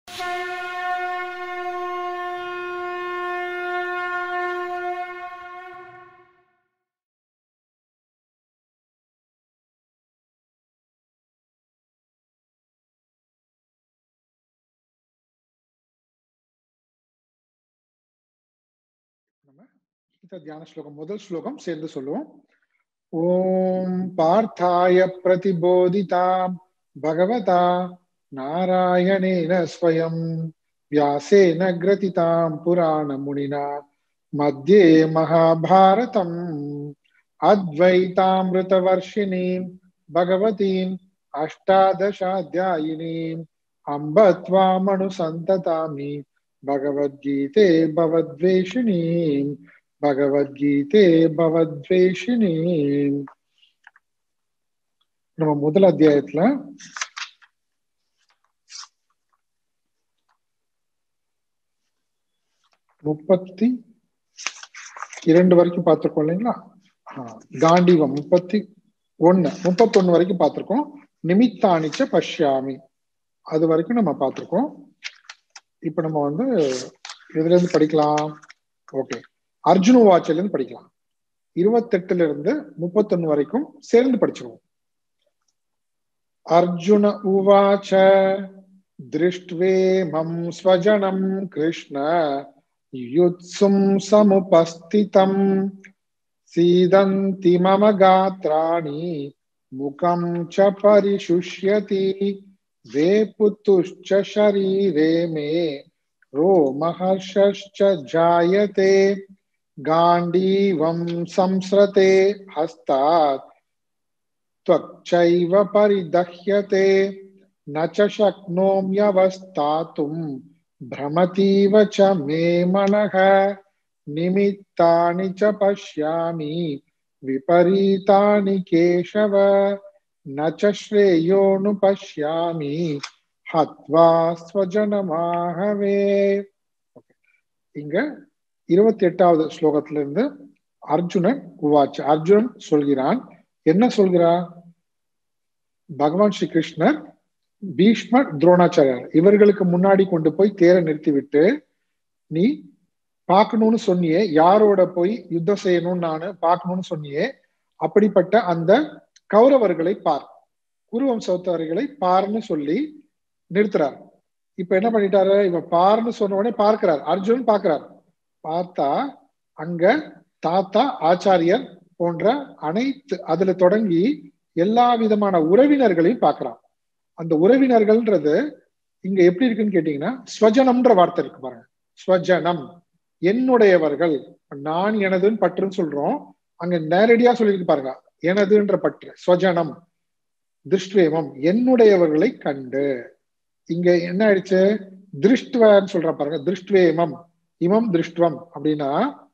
நம்ம இந்த தியான ஸ்லோகம் முதல் ஸ்லோகம் சேர்ந்து சொல்லுவோம் ஓம் பார்த்தாய பிரதிபோதிதா பகவதா நாராயணேன ஸ்வயம் व्यासेन ग्रथितां पुराणमुनिना मध्ये महाभारतम् अद्वैतामृतवर्षिणीं भगवतीम् अष्टादशाध्यायिनीम् अम्ब त्वामनुसन्ततामि भगवद्गीते भवद्वेषिणीम् भगवद्गीते भवद्वेषिणीम् நம்ம முதல் அத்தியாயத்துல முப்பத்தி இரண்டு வரைக்கும் பார்த்திருக்கோம் இல்லைங்களா காண்டிவம் முப்பத்தி ஒன்னு முப்பத்தொன்னு வரைக்கும் பார்த்திருக்கோம் நிமித்தானிச்ச பஷ்யாமி அது வரைக்கும் நம்ம பார்த்திருக்கோம் இப்ப நம்ம வந்து எதுல இருந்து படிக்கலாம் ஓகே அர்ஜுன வாட்சில இருந்து படிக்கலாம் இருபத்தெட்டுல இருந்து முப்பத்தொன்னு வரைக்கும் சேர்ந்து படிச்சிருவோம் அர்ஜுன உவாச்ச திருஷ்டுவேமம் ஸ்வஜனம் கிருஷ்ண युत्सुं समुपस्थितम् सीदन्ति मम गात्राणि मुखं च परिशुष्यति वेपुतुश्च शरीरे मे रोमहर्षश्च जायते गाण्डीवं संसृते हस्तात् त्वक्चैव परिदह्यते न च शक्नोम्यवस्थातुम् भ्रमतीव च मे मनः निमित्तानि च पश्यामि विपरीतानि केशव न च श्रेयोनुपश्यामि हत्वा स्वजनमाहवे இங்க இருபத்தி எட்டாவது ஸ்லோகத்துல இருந்து அர்ஜுனன் உவாச்சு அர்ஜுனன் சொல்கிறான் என்ன சொல்கிறான் பகவான் ஸ்ரீ கிருஷ்ணர் பீஷ்மர் துரோணாச்சாரியர் இவர்களுக்கு முன்னாடி கொண்டு போய் தேரை நிறுத்திவிட்டு நீ பார்க்கணும்னு சொன்னியே யாரோட போய் யுத்தம் செய்யணும்னு நானு பார்க்கணும்னு சொன்னியே அப்படிப்பட்ட அந்த கௌரவர்களை பார் குருவம்சவத்தவர்களை பார்னு சொல்லி நிறுத்துறார் இப்ப என்ன பண்ணிட்டாரு இவன் பார்னு சொன்ன உடனே பார்க்கிறார் அர்ஜுன் பார்க்கிறார் பார்த்தா அங்க தாத்தா ஆச்சாரியர் போன்ற அனைத்து அதுல தொடங்கி எல்லா விதமான உறவினர்களையும் பார்க்கிறான் அந்த உறவினர்கள்ன்றது இங்க எப்படி இருக்குன்னு கேட்டீங்கன்னா ஸ்வஜனம்ன்ற வார்த்தை இருக்கு பாருங்க ஸ்வஜனம் என்னுடையவர்கள் நான் எனதுன்னு பற்றுன்னு சொல்றோம் அங்க நேரடியா சொல்லியிருக்கு பாருங்க எனதுன்ற பற்று ஸ்வஜனம் திருஷ்டுவேமம் என்னுடையவர்களை கண்டு இங்க என்ன ஆயிடுச்சு திருஷ்டுவன்னு சொல்ற பாருங்க திருஷ்டுவேமம் இமம் திருஷ்டுவம் அப்படின்னா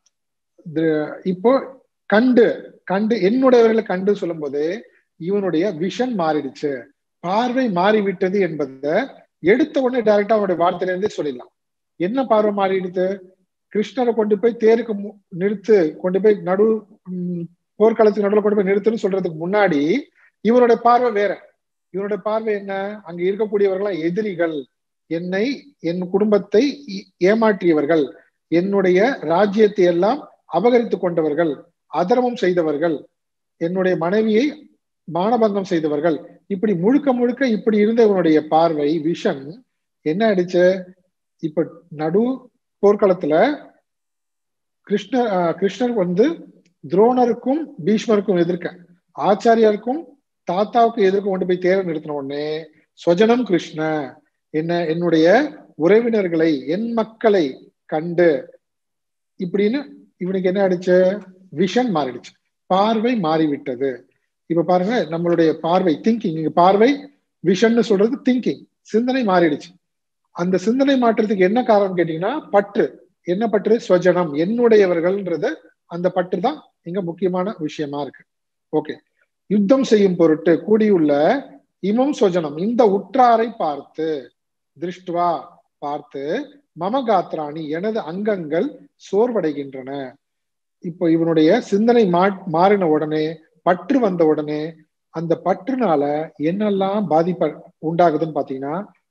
இப்போ கண்டு கண்டு என்னுடையவர்களை கண்டு சொல்லும் போது இவனுடைய விஷன் மாறிடுச்சு பார்வை மாறிவிட்டது என்பதை எடுத்த உடனே டைரக்டா அவனுடைய வார்த்தையில இருந்தே சொல்லிடலாம் என்ன பார்வை மாறிடுது கிருஷ்ணரை கொண்டு போய் தேருக்கு நிறுத்து கொண்டு போய் நடு போர்க்களத்துக்கு நடுவில் கொண்டு போய் நிறுத்துன்னு சொல்றதுக்கு முன்னாடி இவனுடைய பார்வை வேற இவனுடைய பார்வை என்ன அங்க இருக்கக்கூடியவர்களாம் எதிரிகள் என்னை என் குடும்பத்தை ஏமாற்றியவர்கள் என்னுடைய ராஜ்யத்தை எல்லாம் அபகரித்து கொண்டவர்கள் அதர்மம் செய்தவர்கள் என்னுடைய மனைவியை மானபங்கம் செய்தவர்கள் இப்படி முழுக்க முழுக்க இப்படி இருந்தவனுடைய பார்வை விஷன் என்ன ஆயிடுச்சு இப்ப நடு போர்க்களத்துல கிருஷ்ணர் கிருஷ்ணர் வந்து துரோணருக்கும் பீஷ்மருக்கும் எதிர்க்க ஆச்சாரியாருக்கும் தாத்தாவுக்கு எதிர்க்க கொண்டு போய் தேர நிறுத்தின உடனே ஸ்வஜனம் கிருஷ்ண என்ன என்னுடைய உறவினர்களை என் மக்களை கண்டு இப்படின்னு இவனுக்கு என்ன ஆயிடுச்சு விஷன் மாறிடுச்சு பார்வை மாறிவிட்டது இப்ப பாருங்க நம்மளுடைய பார்வை திங்கிங் இங்க பார்வை விஷன் சொல்றது திங்கிங் சிந்தனை மாறிடுச்சு அந்த சிந்தனை மாற்றத்துக்கு என்ன காரணம் கேட்டீங்கன்னா பற்று என்ன பற்று ஸ்வஜனம் என்னுடையவர்கள்ன்றது அந்த பற்று தான் இங்க முக்கியமான விஷயமா இருக்கு ஓகே யுத்தம் செய்யும் பொருட்டு கூடியுள்ள இமம் ஸ்வஜனம் இந்த உற்றாரை பார்த்து திருஷ்டுவா பார்த்து மமகாத்ராணி எனது அங்கங்கள் சோர்வடைகின்றன இப்போ இவனுடைய சிந்தனை மா மாறின உடனே பற்று வந்த உடனே அந்த பற்றுனால என்னெல்லாம் பாதிப்ப உண்டாகுதுன்னு பாத்தீங்கன்னா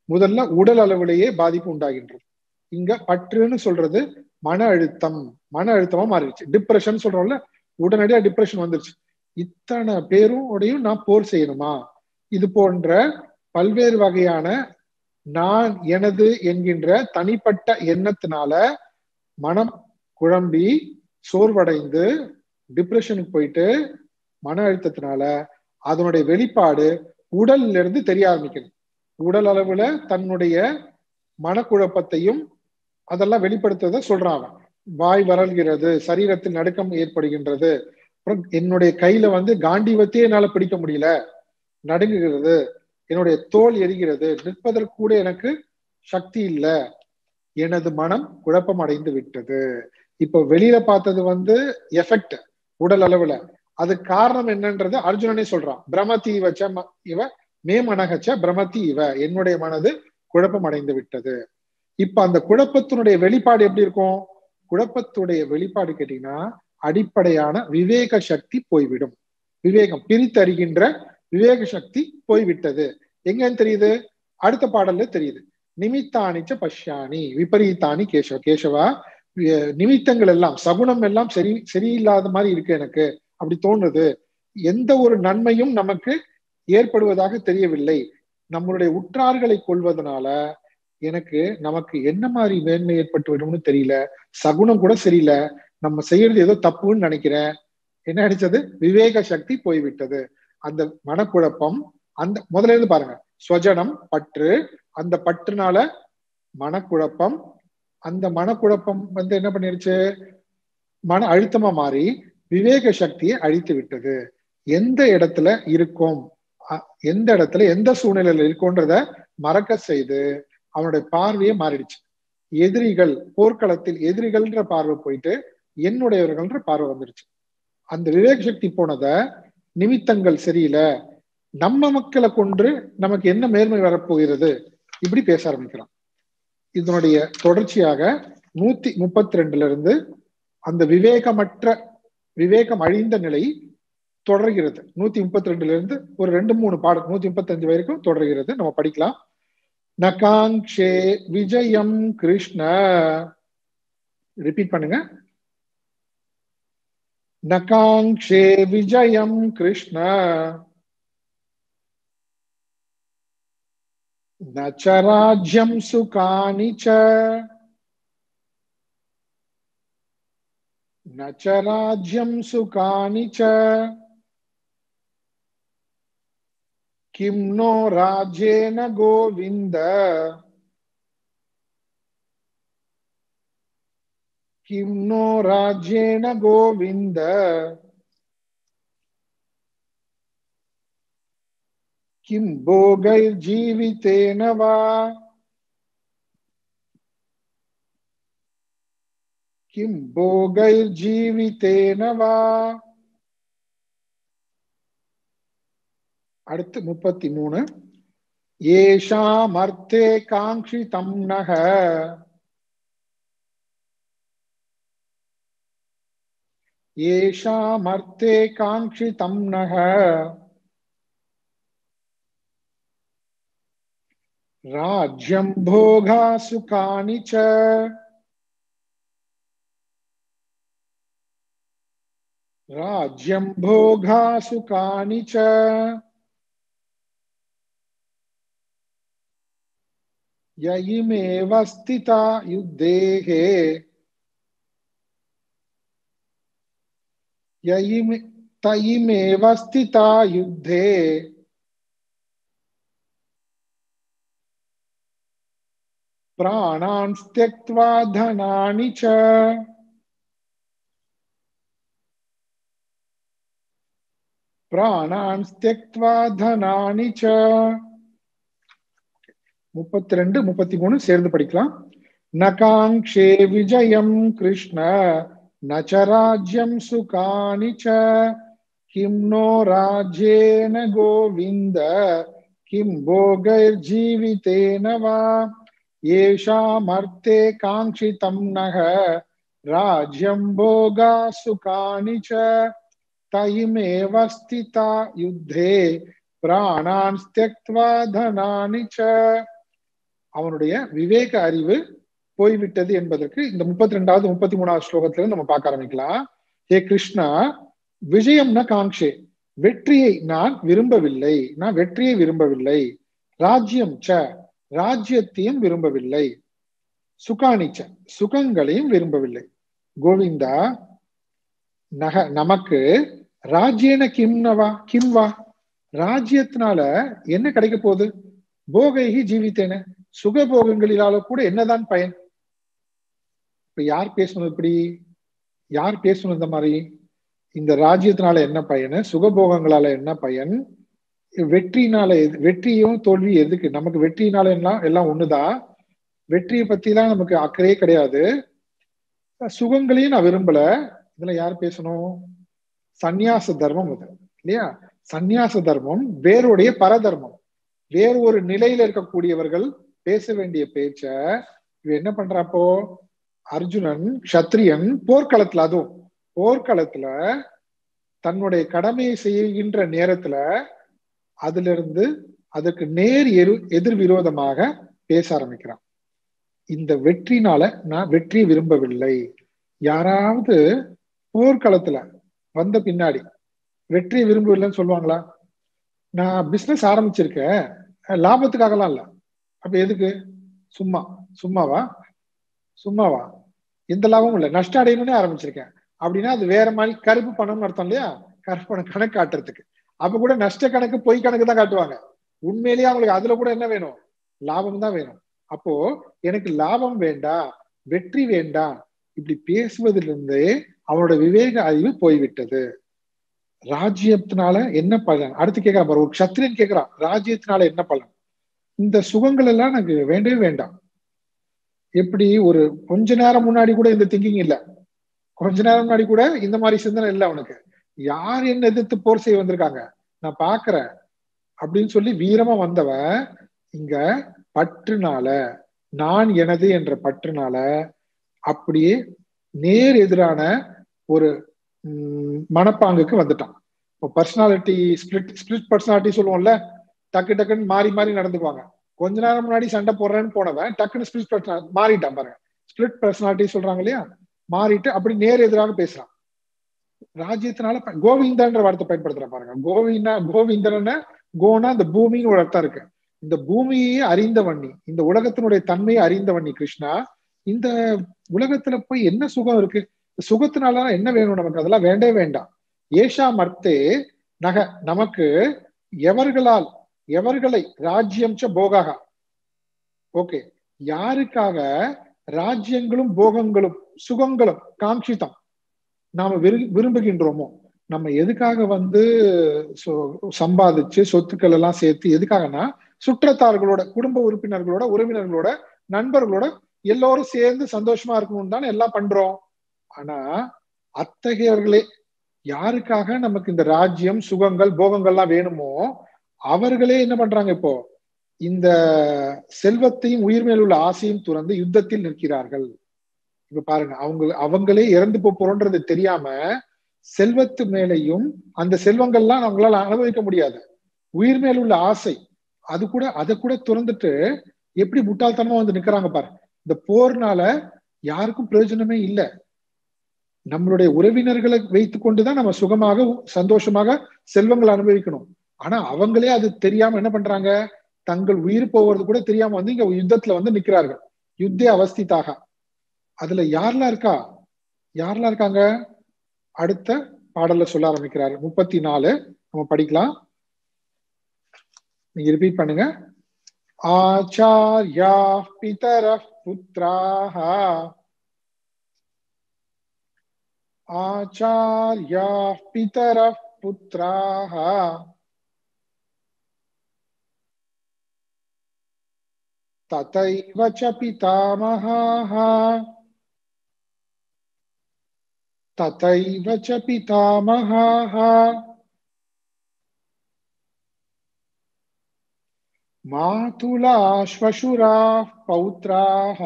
முதல்ல உடல் அளவிலேயே பாதிப்பு உண்டாகின்றது இங்க பற்றுன்னு சொல்றது மன அழுத்தம் மன அழுத்தமா மாறிடுச்சு டிப்ரெஷன் சொல்றோம்ல உடனடியா டிப்ரெஷன் வந்துருச்சு இத்தனை பேரும் உடையும் நான் போர் செய்யணுமா இது போன்ற பல்வேறு வகையான நான் எனது என்கின்ற தனிப்பட்ட எண்ணத்தினால மனம் குழம்பி சோர்வடைந்து டிப்ரெஷனுக்கு போயிட்டு மன அழுத்தத்தினால அதனுடைய வெளிப்பாடு உடல்ல இருந்து தெரிய ஆரம்பிக்குது உடல் அளவுல தன்னுடைய மனக்குழப்பத்தையும் அதெல்லாம் வெளிப்படுத்துறத சொல்றான் அவன் வாய் வரல்கிறது சரீரத்தில் நடுக்கம் ஏற்படுகின்றது அப்புறம் என்னுடைய கையில வந்து காண்டிவத்தையே என்னால பிடிக்க முடியல நடுங்குகிறது என்னுடைய தோல் எரிகிறது நிற்பதற்கு கூட எனக்கு சக்தி இல்ல எனது மனம் குழப்பம் அடைந்து விட்டது இப்ப வெளியில பார்த்தது வந்து எஃபெக்ட் உடல் அளவுல அது காரணம் என்னன்றது அர்ஜுனனே சொல்றான் பிரமதி வச்ச இவ மே மனகச்ச பிரமதி இவ என்னுடைய மனது குழப்பம் அடைந்து விட்டது இப்ப அந்த குழப்பத்தினுடைய வெளிப்பாடு எப்படி இருக்கும் குழப்பத்துடைய வெளிப்பாடு கேட்டீங்கன்னா அடிப்படையான விவேக சக்தி போய்விடும் விவேகம் பிரித்தறிகின்ற விவேக சக்தி போய்விட்டது எங்கன்னு தெரியுது அடுத்த பாடல்ல தெரியுது நிமித்தானிச்ச பஷ்யாணி விபரீதானி கேசவ கேசவா நிமித்தங்கள் எல்லாம் சகுனம் எல்லாம் சரி சரியில்லாத மாதிரி இருக்கு எனக்கு அப்படி தோணுது எந்த ஒரு நன்மையும் நமக்கு ஏற்படுவதாக தெரியவில்லை நம்மளுடைய உற்றார்களை கொள்வதனால எனக்கு நமக்கு என்ன மாதிரி மேன்மை ஏற்பட்டு விடும்னு தெரியல சகுனம் கூட சரியில்லை நம்ம செய்யறது ஏதோ தப்புன்னு நினைக்கிறேன் என்ன அடிச்சது விவேக சக்தி போய்விட்டது அந்த மனக்குழப்பம் அந்த முதல்ல இருந்து பாருங்க ஸ்வஜனம் பற்று அந்த பற்றுனால மனக்குழப்பம் அந்த மனக்குழப்பம் வந்து என்ன பண்ணிருச்சு மன அழுத்தமா மாறி விவேக சக்தியை அழித்து விட்டது எந்த இடத்துல இருக்கோம் எந்த இடத்துல எந்த சூழ்நிலையில இருக்கோன்றத மறக்க செய்து அவனுடைய பார்வையே மாறிடுச்சு எதிரிகள் போர்க்களத்தில் எதிரிகள்ன்ற பார்வை போயிட்டு என்னுடையவர்கள்ன்ற பார்வை வந்துருச்சு அந்த விவேக சக்தி போனத நிமித்தங்கள் சரியில்லை நம்ம மக்களை கொன்று நமக்கு என்ன மேன்மை வரப்போகிறது இப்படி பேச ஆரம்பிக்கிறான் இதனுடைய தொடர்ச்சியாக நூத்தி முப்பத்தி ரெண்டுல இருந்து அந்த விவேகமற்ற விவேகம் அழிந்த நிலை தொடர்கிறது நூத்தி முப்பத்தி ரெண்டுல இருந்து ஒரு ரெண்டு மூணு பாடம் நூத்தி முப்பத்தி அஞ்சு வரைக்கும் தொடர்கிறது நம்ம படிக்கலாம் நகாங்ஷே விஜயம் கிருஷ்ண ரிப்பீட் பண்ணுங்க நகாங்ஷே விஜயம் கிருஷ்ண न च राज्यं सुखानि च न च राज्यं सुखानि च किं नो राज्येन गोविन्द किं नो राज्येन गोविन्द किं भोगैर्जीवितेन वा किं भोगैर्जीवितेन वा அடுத்து முப்பத்தி மூணு ஏஷாமர்த்தே காங்கிதம் நக ஏஷாமர்த்தே காங்கிதம் நக राज्यं भोगा सुखानि च राज्यं भोगा सुखानि च य इमेव स्थिता युद्धेः य इमे त इमेव स्थिता युद्धे प्राणान् त्यक्त्वा धनानि च प्राणान् त्यक्त्वा धनानि च முப்பத்தி ரெண்டு முப்பத்தி மூணு சேர்ந்து படிக்கலாம் நகாங்ஷே விஜயம் கிருஷ்ண நச்ச ராஜ்யம் சுகானி ச கிம் நோ ராஜ்யேன கோவிந்த கிம் போகைர்ஜீவிதேன வா येषामर्थे काङ्क्षितं नः राज्यं भोगा सुखानि च तयिमेव स्थिता युद्धे प्राणान् त्यक्त्वा धनानि च அவனுடைய விவேக அறிவு போய்விட்டது என்பதற்கு இந்த முப்பத்தி ரெண்டாவது முப்பத்தி மூணாவது ஸ்லோகத்துல நம்ம பார்க்க ஆரம்பிக்கலாம் ஹே கிருஷ்ணா விஜயம்னா காங்ஷே வெற்றியை நான் விரும்பவில்லை நான் வெற்றியை விரும்பவில்லை ராஜ்யம் ச ராஜ்யத்தையும் விரும்பவில்லை சுகானிச்ச சுகங்களையும் விரும்பவில்லை கோவிந்தா நக நமக்கு ராஜ்யன கிம்னவா கிம்வா ராஜ்யத்தினால என்ன கிடைக்க போகுது போகைகி ஜீவித்தேன சுகபோகங்களிலால கூட என்னதான் பயன் இப்ப யார் பேசணும் இப்படி யார் பேசணும் இந்த மாதிரி இந்த ராஜ்யத்தினால என்ன பயன் சுகபோகங்களால என்ன பயன் வெற்றினால எது வெற்றியும் தோல்வி எதுக்கு நமக்கு வெற்றினால எல்லாம் எல்லாம் ஒண்ணுதான் வெற்றியை பத்தி தான் நமக்கு அக்கறையே கிடையாது சுகங்களையும் நான் விரும்பல இதுல யார் பேசணும் சந்நியாச தர்மம் இது இல்லையா சந்நியாச தர்மம் வேறுடைய பரதர்மம் வேறு ஒரு நிலையில இருக்கக்கூடியவர்கள் பேச வேண்டிய பேச்ச இவ என்ன பண்றாப்போ அர்ஜுனன் கஷத்திரியன் போர்க்களத்துல அதுவும் போர்க்களத்துல தன்னுடைய கடமையை செய்கின்ற நேரத்துல அதுல இருந்து அதுக்கு நேர் எரு எதிர் விரோதமாக பேச ஆரம்பிக்கிறான் இந்த வெற்றினால நான் வெற்றியை விரும்பவில்லை யாராவது போர்க்களத்துல வந்த பின்னாடி வெற்றியை விரும்பவில்லைன்னு சொல்லுவாங்களா நான் பிசினஸ் ஆரம்பிச்சிருக்கேன் லாபத்துக்காகலாம் இல்ல அப்ப எதுக்கு சும்மா சும்மாவா சும்மாவா எந்த லாபமும் இல்லை நஷ்டம் அடையணும்னே ஆரம்பிச்சிருக்கேன் அப்படின்னா அது வேற மாதிரி கருப்பு பணம்னு அர்த்தம் இல்லையா கருப்பு பணம் கணக்கு காட்டுறதுக்கு அப்ப கூட நஷ்ட கணக்கு பொய் கணக்கு தான் காட்டுவாங்க உண்மையிலேயே அவங்களுக்கு அதுல கூட என்ன வேணும் லாபம் தான் வேணும் அப்போ எனக்கு லாபம் வேண்டாம் வெற்றி வேண்டாம் இப்படி பேசுவதிலிருந்தே அவனோட விவேக அறிவு போய்விட்டது ராஜ்யத்தினால என்ன பலன் அடுத்து கேட்கிறான் பாரு ஒரு கத்திரியன் கேட்கிறான் ராஜ்யத்தினால என்ன பலன் இந்த சுகங்கள் எல்லாம் எனக்கு வேண்டவே வேண்டாம் எப்படி ஒரு கொஞ்ச நேரம் முன்னாடி கூட இந்த திங்கிங் இல்ல கொஞ்ச நேரம் முன்னாடி கூட இந்த மாதிரி சிந்தனை இல்லை அவனுக்கு யார் என்ன எதிர்த்து போர் செய்ய வந்திருக்காங்க நான் பாக்குறேன் அப்படின்னு சொல்லி வீரமா வந்தவன் இங்க பற்றுனால நான் எனது என்ற பற்றுனால அப்படியே நேர் எதிரான ஒரு மனப்பாங்குக்கு வந்துட்டான் இப்போ பர்சனாலிட்டி ஸ்பிளிட் ஸ்பிளிட் பர்சனாலிட்டி சொல்லுவோம்ல டக்கு டக்குன்னு மாறி மாறி நடந்துக்குவாங்க கொஞ்ச நேரம் முன்னாடி சண்டை போடுறேன்னு போனவன் டக்குன்னு ஸ்பிளிட் பர்சனாலிட்டி மாறிட்டான் பாருங்க ஸ்பிளிட் பர்சனாலிட்டி சொல்றாங்க இல்லையா மாறிட்டு அப்படி நேர் எதிராக பேசுறான் ராஜ்யத்தினால கோவிந்தன்ற வார்த்தை பயன்படுத்துற பாருங்க கோவிந்தா கோவிந்தன கோனா இந்த பூமின்னு ஒரு அர்த்தம் இருக்கு இந்த பூமியே அறிந்தவண்ணி இந்த உலகத்தினுடைய தன்மையை அறிந்தவண்ணி கிருஷ்ணா இந்த உலகத்துல போய் என்ன சுகம் இருக்கு சுகத்தினால என்ன வேணும் நமக்கு அதெல்லாம் வேண்டவே வேண்டாம் ஏஷா மர்த்தே நக நமக்கு எவர்களால் எவர்களை ராஜ்யம் ச போகாக ஓகே யாருக்காக ராஜ்யங்களும் போகங்களும் சுகங்களும் காங்கிதம் நாம விரு விரும்புகின்றோமோ நம்ம எதுக்காக வந்து சம்பாதிச்சு சொத்துக்கள் எல்லாம் சேர்த்து எதுக்காகனா சுற்றத்தார்களோட குடும்ப உறுப்பினர்களோட உறவினர்களோட நண்பர்களோட எல்லோரும் சேர்ந்து சந்தோஷமா இருக்கணும்னு தானே எல்லாம் பண்றோம் ஆனா அத்தகையவர்களே யாருக்காக நமக்கு இந்த ராஜ்யம் சுகங்கள் போகங்கள்லாம் வேணுமோ அவர்களே என்ன பண்றாங்க இப்போ இந்த செல்வத்தையும் உயிர் மேல் உள்ள ஆசையும் துறந்து யுத்தத்தில் நிற்கிறார்கள் இப்ப பாருங்க அவங்க அவங்களே இறந்து போறோன்றது தெரியாம செல்வத்து மேலையும் அந்த செல்வங்கள்லாம் அவங்களால அனுபவிக்க முடியாது உயிர் மேல் உள்ள ஆசை அது கூட அதை கூட துறந்துட்டு எப்படி முட்டாள்தனமா வந்து நிக்கிறாங்க பாரு இந்த போர்னால யாருக்கும் பிரயோஜனமே இல்லை நம்மளுடைய உறவினர்களை வைத்து கொண்டுதான் நம்ம சுகமாக சந்தோஷமாக செல்வங்களை அனுபவிக்கணும் ஆனா அவங்களே அது தெரியாம என்ன பண்றாங்க தங்கள் உயிர் போவது கூட தெரியாம வந்து இங்க யுத்தத்துல வந்து நிக்கிறார்கள் யுத்தே அவஸ்திதாக அதுல யாரெல்லாம் இருக்கா யாரெல்லாம் இருக்காங்க அடுத்த பாடல்ல சொல்ல ஆரம்பிக்கிறாரு முப்பத்தி நாலு நம்ம படிக்கலாம் நீங்க ரிப்பீட் பண்ணுங்க ஆச்சாரியா பிதர புத்திராக ஆச்சாரியா பிதர புத்திராக तथैव च पितामहाः तथैव च पितामहाः मातुला श्वशुराः पौत्राः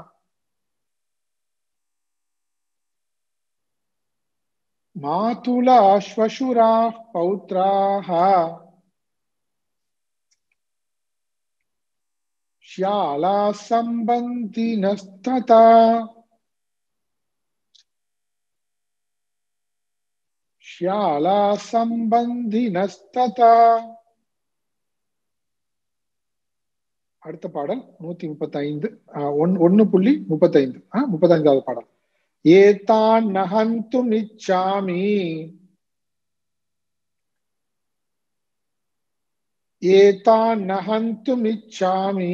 मातुला श्वशुराः पौत्राः ஷியாலா சம்பந்தினஸ்ததா ஷியாலா சம்பந்தினஸ்ததா அடுத்த பாடல் நூத்தி முப்பத்தி ஐந்து ஒன்னு புள்ளி முப்பத்தி ஐந்து முப்பத்தி ஐந்தாவது பாடல் ஏதான் நகந்து நிச்சாமி ஏதான் நகந்து நிச்சாமி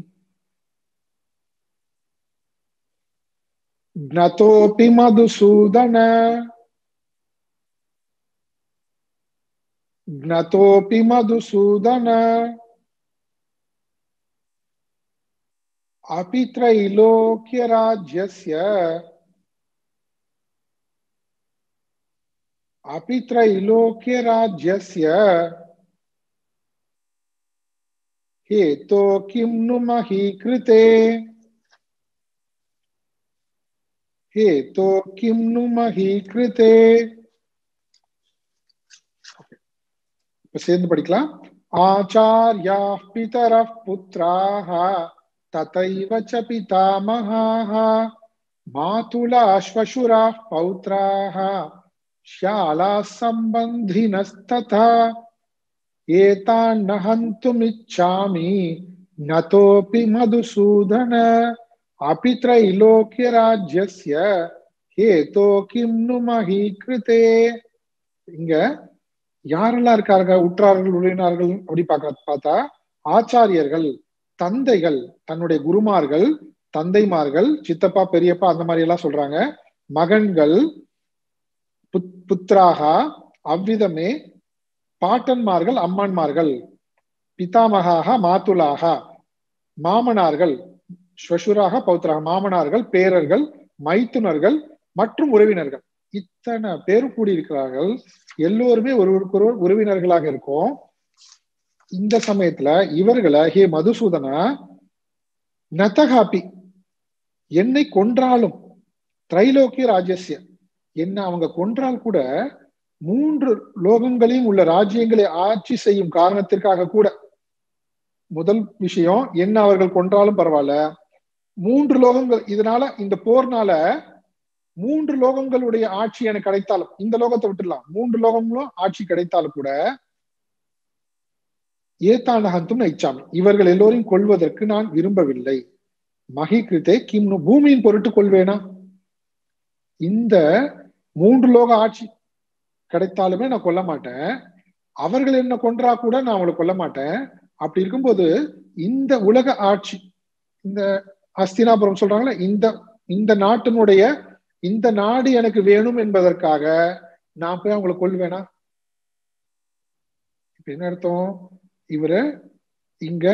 ज्ञतोऽपि मधुसूदन ज्ञतोऽपि मधुसूदन अपि त्रैलोक्यराज्यस्य अपि त्रैलोक्यराज्यस्य हेतो किं नु मही कृते हेतो किं नु मही कृते இப்ப சேர்ந்து படிக்கலாம் ஆச்சாரியா பிதர புத்திராக तथैव च पितामहाः मातुलाश्वशुराः पौत्राः श्यालाः सम्बन्धिनस्तथा एतान्न हन्तुमिच्छामि नतोऽपि मधुसूदन अपि त्रैलोक्यराज्यस्य हेतो किं नु मही कृते இங்க யாரெல்லாம் இருக்காங்க உற்றார்கள் உறவினர்கள் அப்படி பார்க்க பார்த்தா ஆச்சாரியர்கள் தந்தைகள் தன்னுடைய குருமார்கள் தந்தைமார்கள் சித்தப்பா பெரியப்பா அந்த மாதிரி எல்லாம் சொல்றாங்க மகன்கள் புத்திராகா அவ்விதமே பாட்டன்மார்கள் அம்மன்மார்கள் பிதாமகாக மாத்துலாக மாமனார்கள் ஸ்வசுராக பௌத்திராக மாமனார்கள் பேரர்கள் மைத்துனர்கள் மற்றும் உறவினர்கள் இத்தனை பேரும் கூடியிருக்கிறார்கள் எல்லோருமே ஒருவருக்கொருவர் உறவினர்களாக இருக்கும் இந்த சமயத்துல இவர்களை ஹே மதுசூதனா நத்தகாப்பி என்னை கொன்றாலும் திரைலோக்கிய ராஜ்யசிய என்ன அவங்க கொன்றால் கூட மூன்று லோகங்களையும் உள்ள ராஜ்யங்களை ஆட்சி செய்யும் காரணத்திற்காக கூட முதல் விஷயம் என்ன அவர்கள் கொன்றாலும் பரவாயில்ல மூன்று லோகங்கள் இதனால இந்த போர்னால மூன்று லோகங்களுடைய ஆட்சி எனக்கு கிடைத்தாலும் இந்த லோகத்தை விட்டுடலாம் மூன்று லோகங்களும் ஆட்சி கிடைத்தாலும் கூட ஏத்தானகந்தும் நைச்சாமி இவர்கள் எல்லோரையும் கொள்வதற்கு நான் விரும்பவில்லை மகி கிருத்தே கிம்னு பூமியின் பொருட்டு கொள்வேனா இந்த மூன்று லோக ஆட்சி கிடைத்தாலுமே நான் கொல்ல மாட்டேன் அவர்கள் என்ன கொன்றா கூட நான் அவங்களை கொல்ல மாட்டேன் அப்படி இருக்கும்போது இந்த உலக ஆட்சி இந்த அஸ்தினாபுரம் சொல்றாங்களே இந்த இந்த நாட்டினுடைய இந்த நாடு எனக்கு வேணும் என்பதற்காக நான் போய் அவங்களை கொள்வேனா இப்ப என்ன அர்த்தம் இவரு இங்க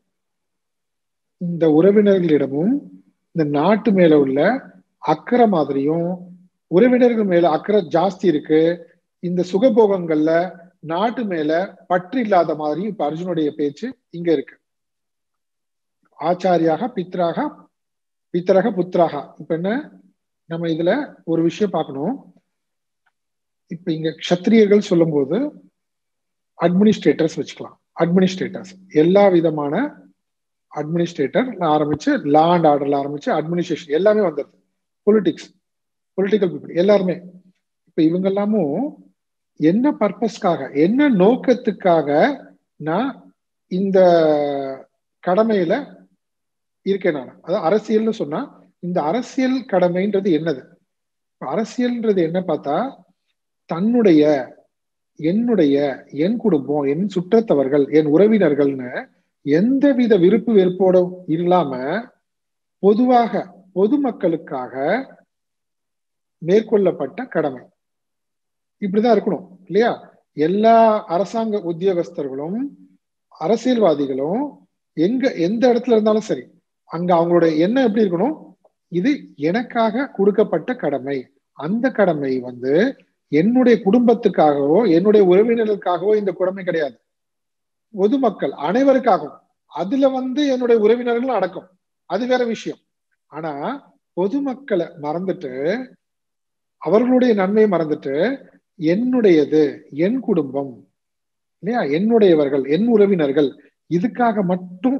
இந்த உறவினர்களிடமும் இந்த நாட்டு மேல உள்ள அக்கறை மாதிரியும் உறவினர்கள் மேல அக்கறை ஜாஸ்தி இருக்கு இந்த சுகபோகங்கள்ல நாட்டு மேல பற்று இல்லாத மாதிரி இப்ப அர்ஜுனுடைய பேச்சு இங்க இருக்கு ஆச்சாரியாக பித்ராக பித்தரக புத்திராக இப்ப என்ன நம்ம இதுல ஒரு விஷயம் பார்க்கணும் இப்ப இங்க கஷத்திரியர்கள் சொல்லும் போது அட்மினிஸ்ட்ரேட்டர்ஸ் வச்சுக்கலாம் அட்மினிஸ்ட்ரேட்டர்ஸ் எல்லா விதமான அட்மினிஸ்ட்ரேட்டர் ஆரம்பிச்சு லா அண்ட் ஆர்டர்ல ஆரம்பிச்சு அட்மினிஸ்ட்ரேஷன் எல்லாமே வந்துருது பொலிட்டிக்ஸ் பொலிட்டிக்கல் பீப்புள் எல்லாருமே இப்ப இவங்க எல்லாமும் என்ன பர்பஸ்க்காக என்ன நோக்கத்துக்காக நான் இந்த கடமையில இருக்கேன் நான் அதாவது அரசியல்னு சொன்னா இந்த அரசியல் கடமைன்றது என்னது அரசியல்ன்றது என்ன பார்த்தா தன்னுடைய என்னுடைய என் குடும்பம் என் சுற்றத்தவர்கள் என் உறவினர்கள்னு எந்தவித விருப்பு வெறுப்போட இல்லாம பொதுவாக பொதுமக்களுக்காக மேற்கொள்ளப்பட்ட கடமை இப்படிதான் இருக்கணும் இல்லையா எல்லா அரசாங்க உத்தியோகஸ்தர்களும் அரசியல்வாதிகளும் எங்க எந்த இடத்துல இருந்தாலும் சரி அங்க அவங்களோட எண்ணம் எப்படி இருக்கணும் இது எனக்காக கொடுக்கப்பட்ட கடமை அந்த கடமை வந்து என்னுடைய குடும்பத்துக்காகவோ என்னுடைய உறவினர்களுக்காகவோ இந்த கடமை கிடையாது பொதுமக்கள் அனைவருக்காகவும் அதுல வந்து என்னுடைய உறவினர்களும் அடக்கம் அது வேற விஷயம் ஆனா பொதுமக்களை மறந்துட்டு அவர்களுடைய நன்மையை மறந்துட்டு என்னுடையது என் குடும்பம் இல்லையா என்னுடையவர்கள் என் உறவினர்கள் இதுக்காக மட்டும்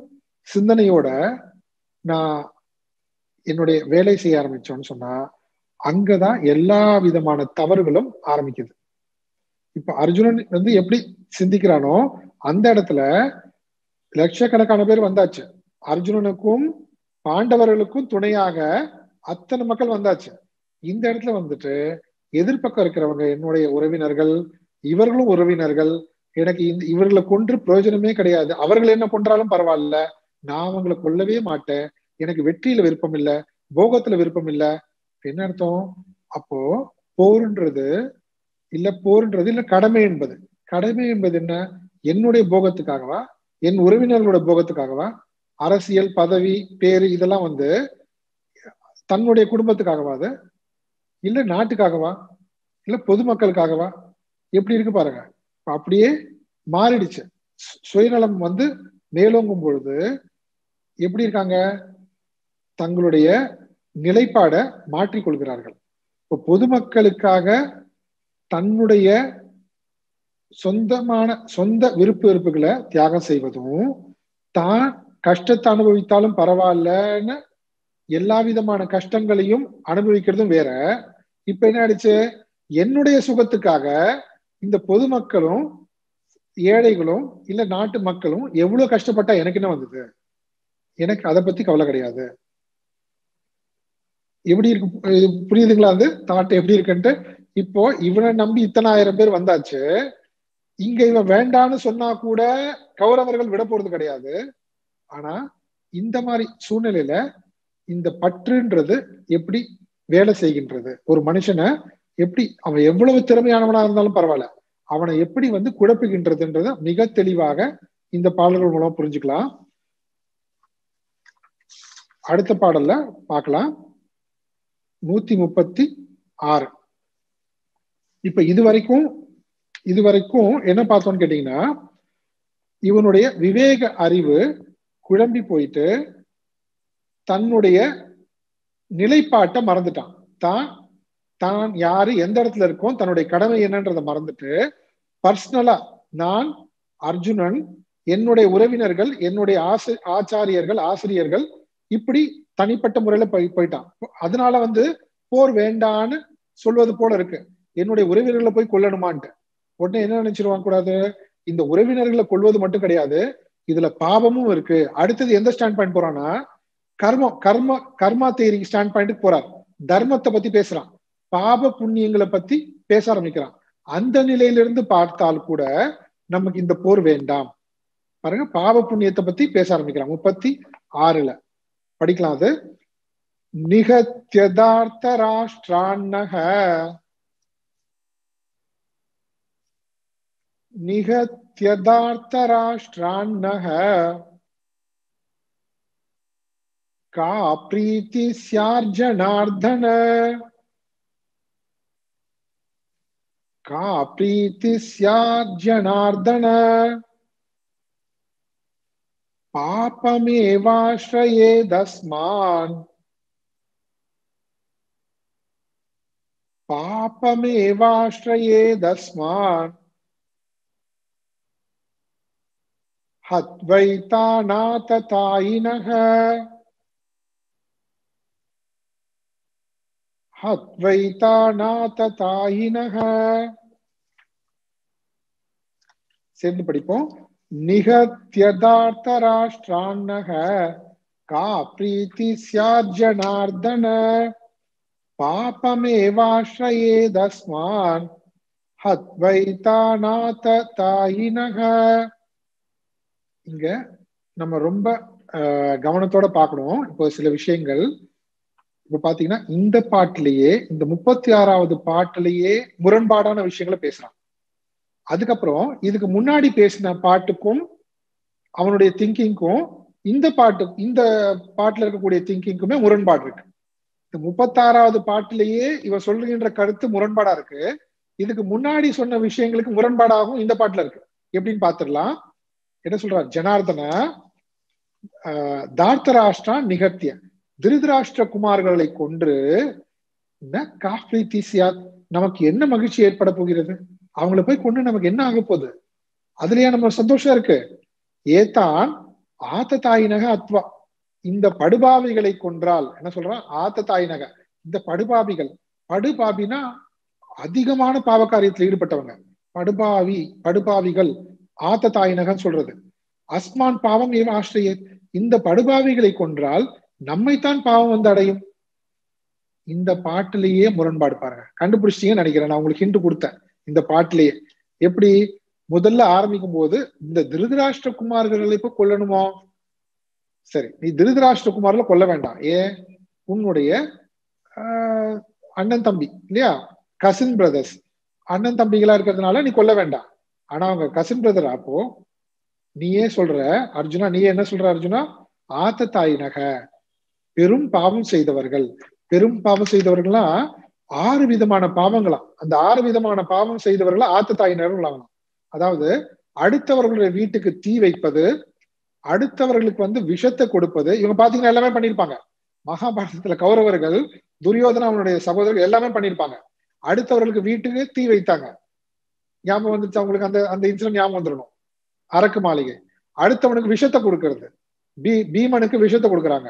சிந்தனையோட நான் என்னுடைய வேலை செய்ய ஆரம்பிச்சோன்னு சொன்னா அங்கதான் எல்லா விதமான தவறுகளும் ஆரம்பிக்குது இப்ப அர்ஜுனன் வந்து எப்படி சிந்திக்கிறானோ அந்த இடத்துல லட்சக்கணக்கான பேர் வந்தாச்சு அர்ஜுனனுக்கும் பாண்டவர்களுக்கும் துணையாக அத்தனை மக்கள் வந்தாச்சு இந்த இடத்துல வந்துட்டு எதிர்பக்கம் இருக்கிறவங்க என்னுடைய உறவினர்கள் இவர்களும் உறவினர்கள் எனக்கு இந்த இவர்களை கொன்று பிரயோஜனமே கிடையாது அவர்கள் என்ன கொன்றாலும் பரவாயில்ல நான் அவங்களை கொல்லவே மாட்டேன் எனக்கு வெற்றியில விருப்பம் இல்ல போகத்துல விருப்பம் இல்ல என்ன அர்த்தம் அப்போ போர்ன்றது இல்ல போர்ன்றது இல்ல கடமை என்பது கடமை என்பது என்ன என்னுடைய போகத்துக்காகவா என் உறவினர்களோட போகத்துக்காகவா அரசியல் பதவி பேரு இதெல்லாம் வந்து தன்னுடைய குடும்பத்துக்காகவா அது இல்ல நாட்டுக்காகவா இல்ல பொதுமக்களுக்காகவா எப்படி இருக்கு பாருங்க அப்படியே மாறிடுச்சு சுயநலம் வந்து மேலோங்கும் பொழுது எப்படி இருக்காங்க தங்களுடைய நிலைப்பாட மாற்றிக்கொள்கிறார்கள் இப்போ பொதுமக்களுக்காக தன்னுடைய சொந்தமான சொந்த விருப்ப வெறுப்புகளை தியாகம் செய்வதும் தான் கஷ்டத்தை அனுபவித்தாலும் பரவாயில்லன்னு எல்லா விதமான கஷ்டங்களையும் அனுபவிக்கிறதும் வேற இப்ப என்ன ஆயிடுச்சு என்னுடைய சுகத்துக்காக இந்த பொதுமக்களும் ஏழைகளும் இல்ல நாட்டு மக்களும் எவ்வளவு கஷ்டப்பட்டா எனக்கு என்ன வந்தது எனக்கு அதை பத்தி கவலை கிடையாது எப்படி இருக்கு புரியுதுங்களா அது தாட் எப்படி இருக்குன்ட்டு இப்போ இவனை நம்பி இத்தனை ஆயிரம் பேர் வந்தாச்சு இங்க இவன் வேண்டான்னு சொன்னா கூட கௌரவர்கள் விட போறது கிடையாது ஆனா இந்த மாதிரி சூழ்நிலையில இந்த பற்றுன்றது எப்படி வேலை செய்கின்றது ஒரு மனுஷனை எப்படி அவன் எவ்வளவு திறமையானவனா இருந்தாலும் பரவாயில்ல அவனை எப்படி வந்து குழப்புகின்றதுன்றத மிக தெளிவாக இந்த பாடல்கள் மூலம் புரிஞ்சுக்கலாம் அடுத்த பாடல்ல பார்க்கலாம் நூத்தி முப்பத்தி ஆறு இப்ப இது வரைக்கும் இது வரைக்கும் என்ன பார்த்தோம்னு கேட்டீங்கன்னா இவனுடைய விவேக அறிவு குழம்பி போயிட்டு தன்னுடைய நிலைப்பாட்டை மறந்துட்டான் தான் தான் யாரு எந்த இடத்துல இருக்கோம் தன்னுடைய கடமை என்னன்றதை மறந்துட்டு பர்சனலா நான் அர்ஜுனன் என்னுடைய உறவினர்கள் என்னுடைய ஆசி ஆச்சாரியர்கள் ஆசிரியர்கள் இப்படி தனிப்பட்ட முறையில போய் போயிட்டான் அதனால வந்து போர் வேண்டான்னு சொல்வது போல இருக்கு என்னுடைய உறவினர்களை போய் கொல்லணுமான்ட்டு உடனே என்ன நினைச்சிருவாங்க கூடாது இந்த உறவினர்களை கொள்வது மட்டும் கிடையாது இதுல பாவமும் இருக்கு அடுத்தது எந்த ஸ்டாண்ட் பாயிண்ட் போறான்னா கர்மம் கர்ம கர்மா தேரி ஸ்டாண்ட் பாயிண்ட்டுக்கு போறார் தர்மத்தை பத்தி பேசுறான் பாப புண்ணியங்களை பத்தி பேச ஆரம்பிக்கிறான் அந்த நிலையிலிருந்து பார்த்தால் கூட நமக்கு இந்த போர் வேண்டாம் பாருங்க பாவ புண்ணியத்தை பத்தி பேச ஆரம்பிக்கிறான் முப்பத்தி ஆறுல படிக்கலாம் அது நிகத்தியதார்த்த ராஷ்டிரான்னக निगत्यदार्थ राष्ट्रान्नः का प्रीति स्यार्जनार्दन का प्रीति स्यार्जनार्दन पापमेवाश्रयेदस्मान् पापमेवाश्रयेदस्मान् हत्वैतानाततायिनः हत्वैतानाततायिनः சேர்ந்து படிப்போம் நிகத்தியதார்த்தராஷ்டிரான்னக கா பிரீத்தி சியார்ஜனார்தன பாபமேவாஸ்ரயேதஸ்மான் ஹத்வைதானாததாயினக இங்க நம்ம ரொம்ப கவனத்தோட பார்க்கணும் இப்போ சில விஷயங்கள் இப்ப பாத்தீங்கன்னா இந்த பாட்டிலேயே இந்த முப்பத்தி ஆறாவது பாட்டிலேயே முரண்பாடான விஷயங்களை பேசுறான் அதுக்கப்புறம் இதுக்கு முன்னாடி பேசின பாட்டுக்கும் அவனுடைய திங்கிங்க்கும் இந்த பாட்டு இந்த பாட்டுல இருக்கக்கூடிய திங்கிங்க்குமே முரண்பாடு இருக்கு இந்த முப்பத்தாறாவது பாட்டிலேயே இவன் சொல்லுகின்ற கருத்து முரண்பாடா இருக்கு இதுக்கு முன்னாடி சொன்ன விஷயங்களுக்கு முரண்பாடாகவும் இந்த பாட்டுல இருக்கு எப்படின்னு பாத்துடலாம் என்ன சொல்றார் ஜனார்தன தார்த்தராஷ்டிரா நிகத்திய திருதராஷ்டிர குமார்களை கொன்று காஃபி தீசியாத் நமக்கு என்ன மகிழ்ச்சி ஏற்பட போகிறது அவங்கள போய் கொண்டு நமக்கு என்ன ஆக போகுது அதுலயா நம்ம சந்தோஷம் இருக்கு ஏத்தான் ஆத்த தாயினக அத்வா இந்த படுபாவிகளை கொன்றால் என்ன சொல்றான் ஆத்த தாயினக இந்த படுபாவிகள் படுபாவினா அதிகமான பாவகாரியத்தில் ஈடுபட்டவங்க படுபாவி படுபாவிகள் ஆத்த தாயினகன்னு சொல்றது அஸ்மான் பாவம் ஏவ ஆசிரிய இந்த படுபாவிகளை கொன்றால் நம்மைத்தான் பாவம் வந்து அடையும் இந்த பாட்டிலேயே முரண்பாடு பாருங்க கண்டுபிடிச்சிட்டீங்கன்னு நினைக்கிறேன் நான் உங்களுக்கு ஹிண்ட் கொடுத்தேன் இந்த பாட்டிலேயே எப்படி முதல்ல ஆரம்பிக்கும் போது இந்த திருதராஷ்டிர குமார்களை இப்ப கொல்லணுமோ சரி நீ திருதராஷ்டிர குமார்ல கொல்ல வேண்டாம் ஏன் உன்னுடைய ஆஹ், அண்ணன் தம்பி இல்லையா கசின் பிரதர்ஸ் அண்ணன் தம்பிகளா இருக்கிறதுனால நீ கொல்ல வேண்டாம் ஆனா அவங்க கசின் பிரதர் அப்போ நீயே சொல்ற அர்ஜுனா நீ என்ன சொல்ற அர்ஜுனா ஆத்த தாயினக பெரும் பாவம் செய்தவர்கள் பெரும் பாவம் செய்தவர்கள்லாம் ஆறு விதமான பாவங்களாம் அந்த ஆறு விதமான பாவம் செய்தவர்கள் ஆத்த தாயினர்களாகலாம் அதாவது அடுத்தவர்களுடைய வீட்டுக்கு தீ வைப்பது அடுத்தவர்களுக்கு வந்து விஷத்தை கொடுப்பது இவங்க பாத்தீங்கன்னா எல்லாமே பண்ணிருப்பாங்க மகாபாரதத்துல கௌரவர்கள் துரியோதனா அவனுடைய சகோதரர்கள் எல்லாமே பண்ணிருப்பாங்க அடுத்தவர்களுக்கு வீட்டுக்கு தீ வைத்தாங்க ஞாபகம் வந்துச்சு அவங்களுக்கு அந்த அந்த இன்சிடென்ட் ஞாபகம் வந்துடணும் அரக்கு மாளிகை அடுத்தவனுக்கு விஷத்தை கொடுக்கறது பீ பீமனுக்கு விஷத்தை கொடுக்கறாங்க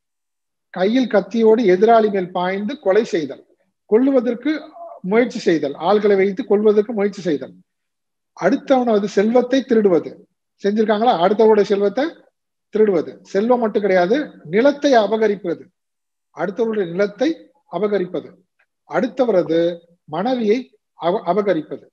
கையில் கத்தியோடு எதிராளி மேல் பாய்ந்து கொலை செய்தல் கொல்லுவதற்கு முயற்சி செய்தல் ஆள்களை வைத்து கொல்வதற்கு முயற்சி செய்தல் அடுத்தவனது செல்வத்தை திருடுவது செஞ்சிருக்காங்களா அடுத்தவருடைய செல்வத்தை திருடுவது செல்வம் மட்டும் கிடையாது நிலத்தை அபகரிப்பது அடுத்தவருடைய நிலத்தை அபகரிப்பது அடுத்தவரது மனைவியை அப அபகரிப்பது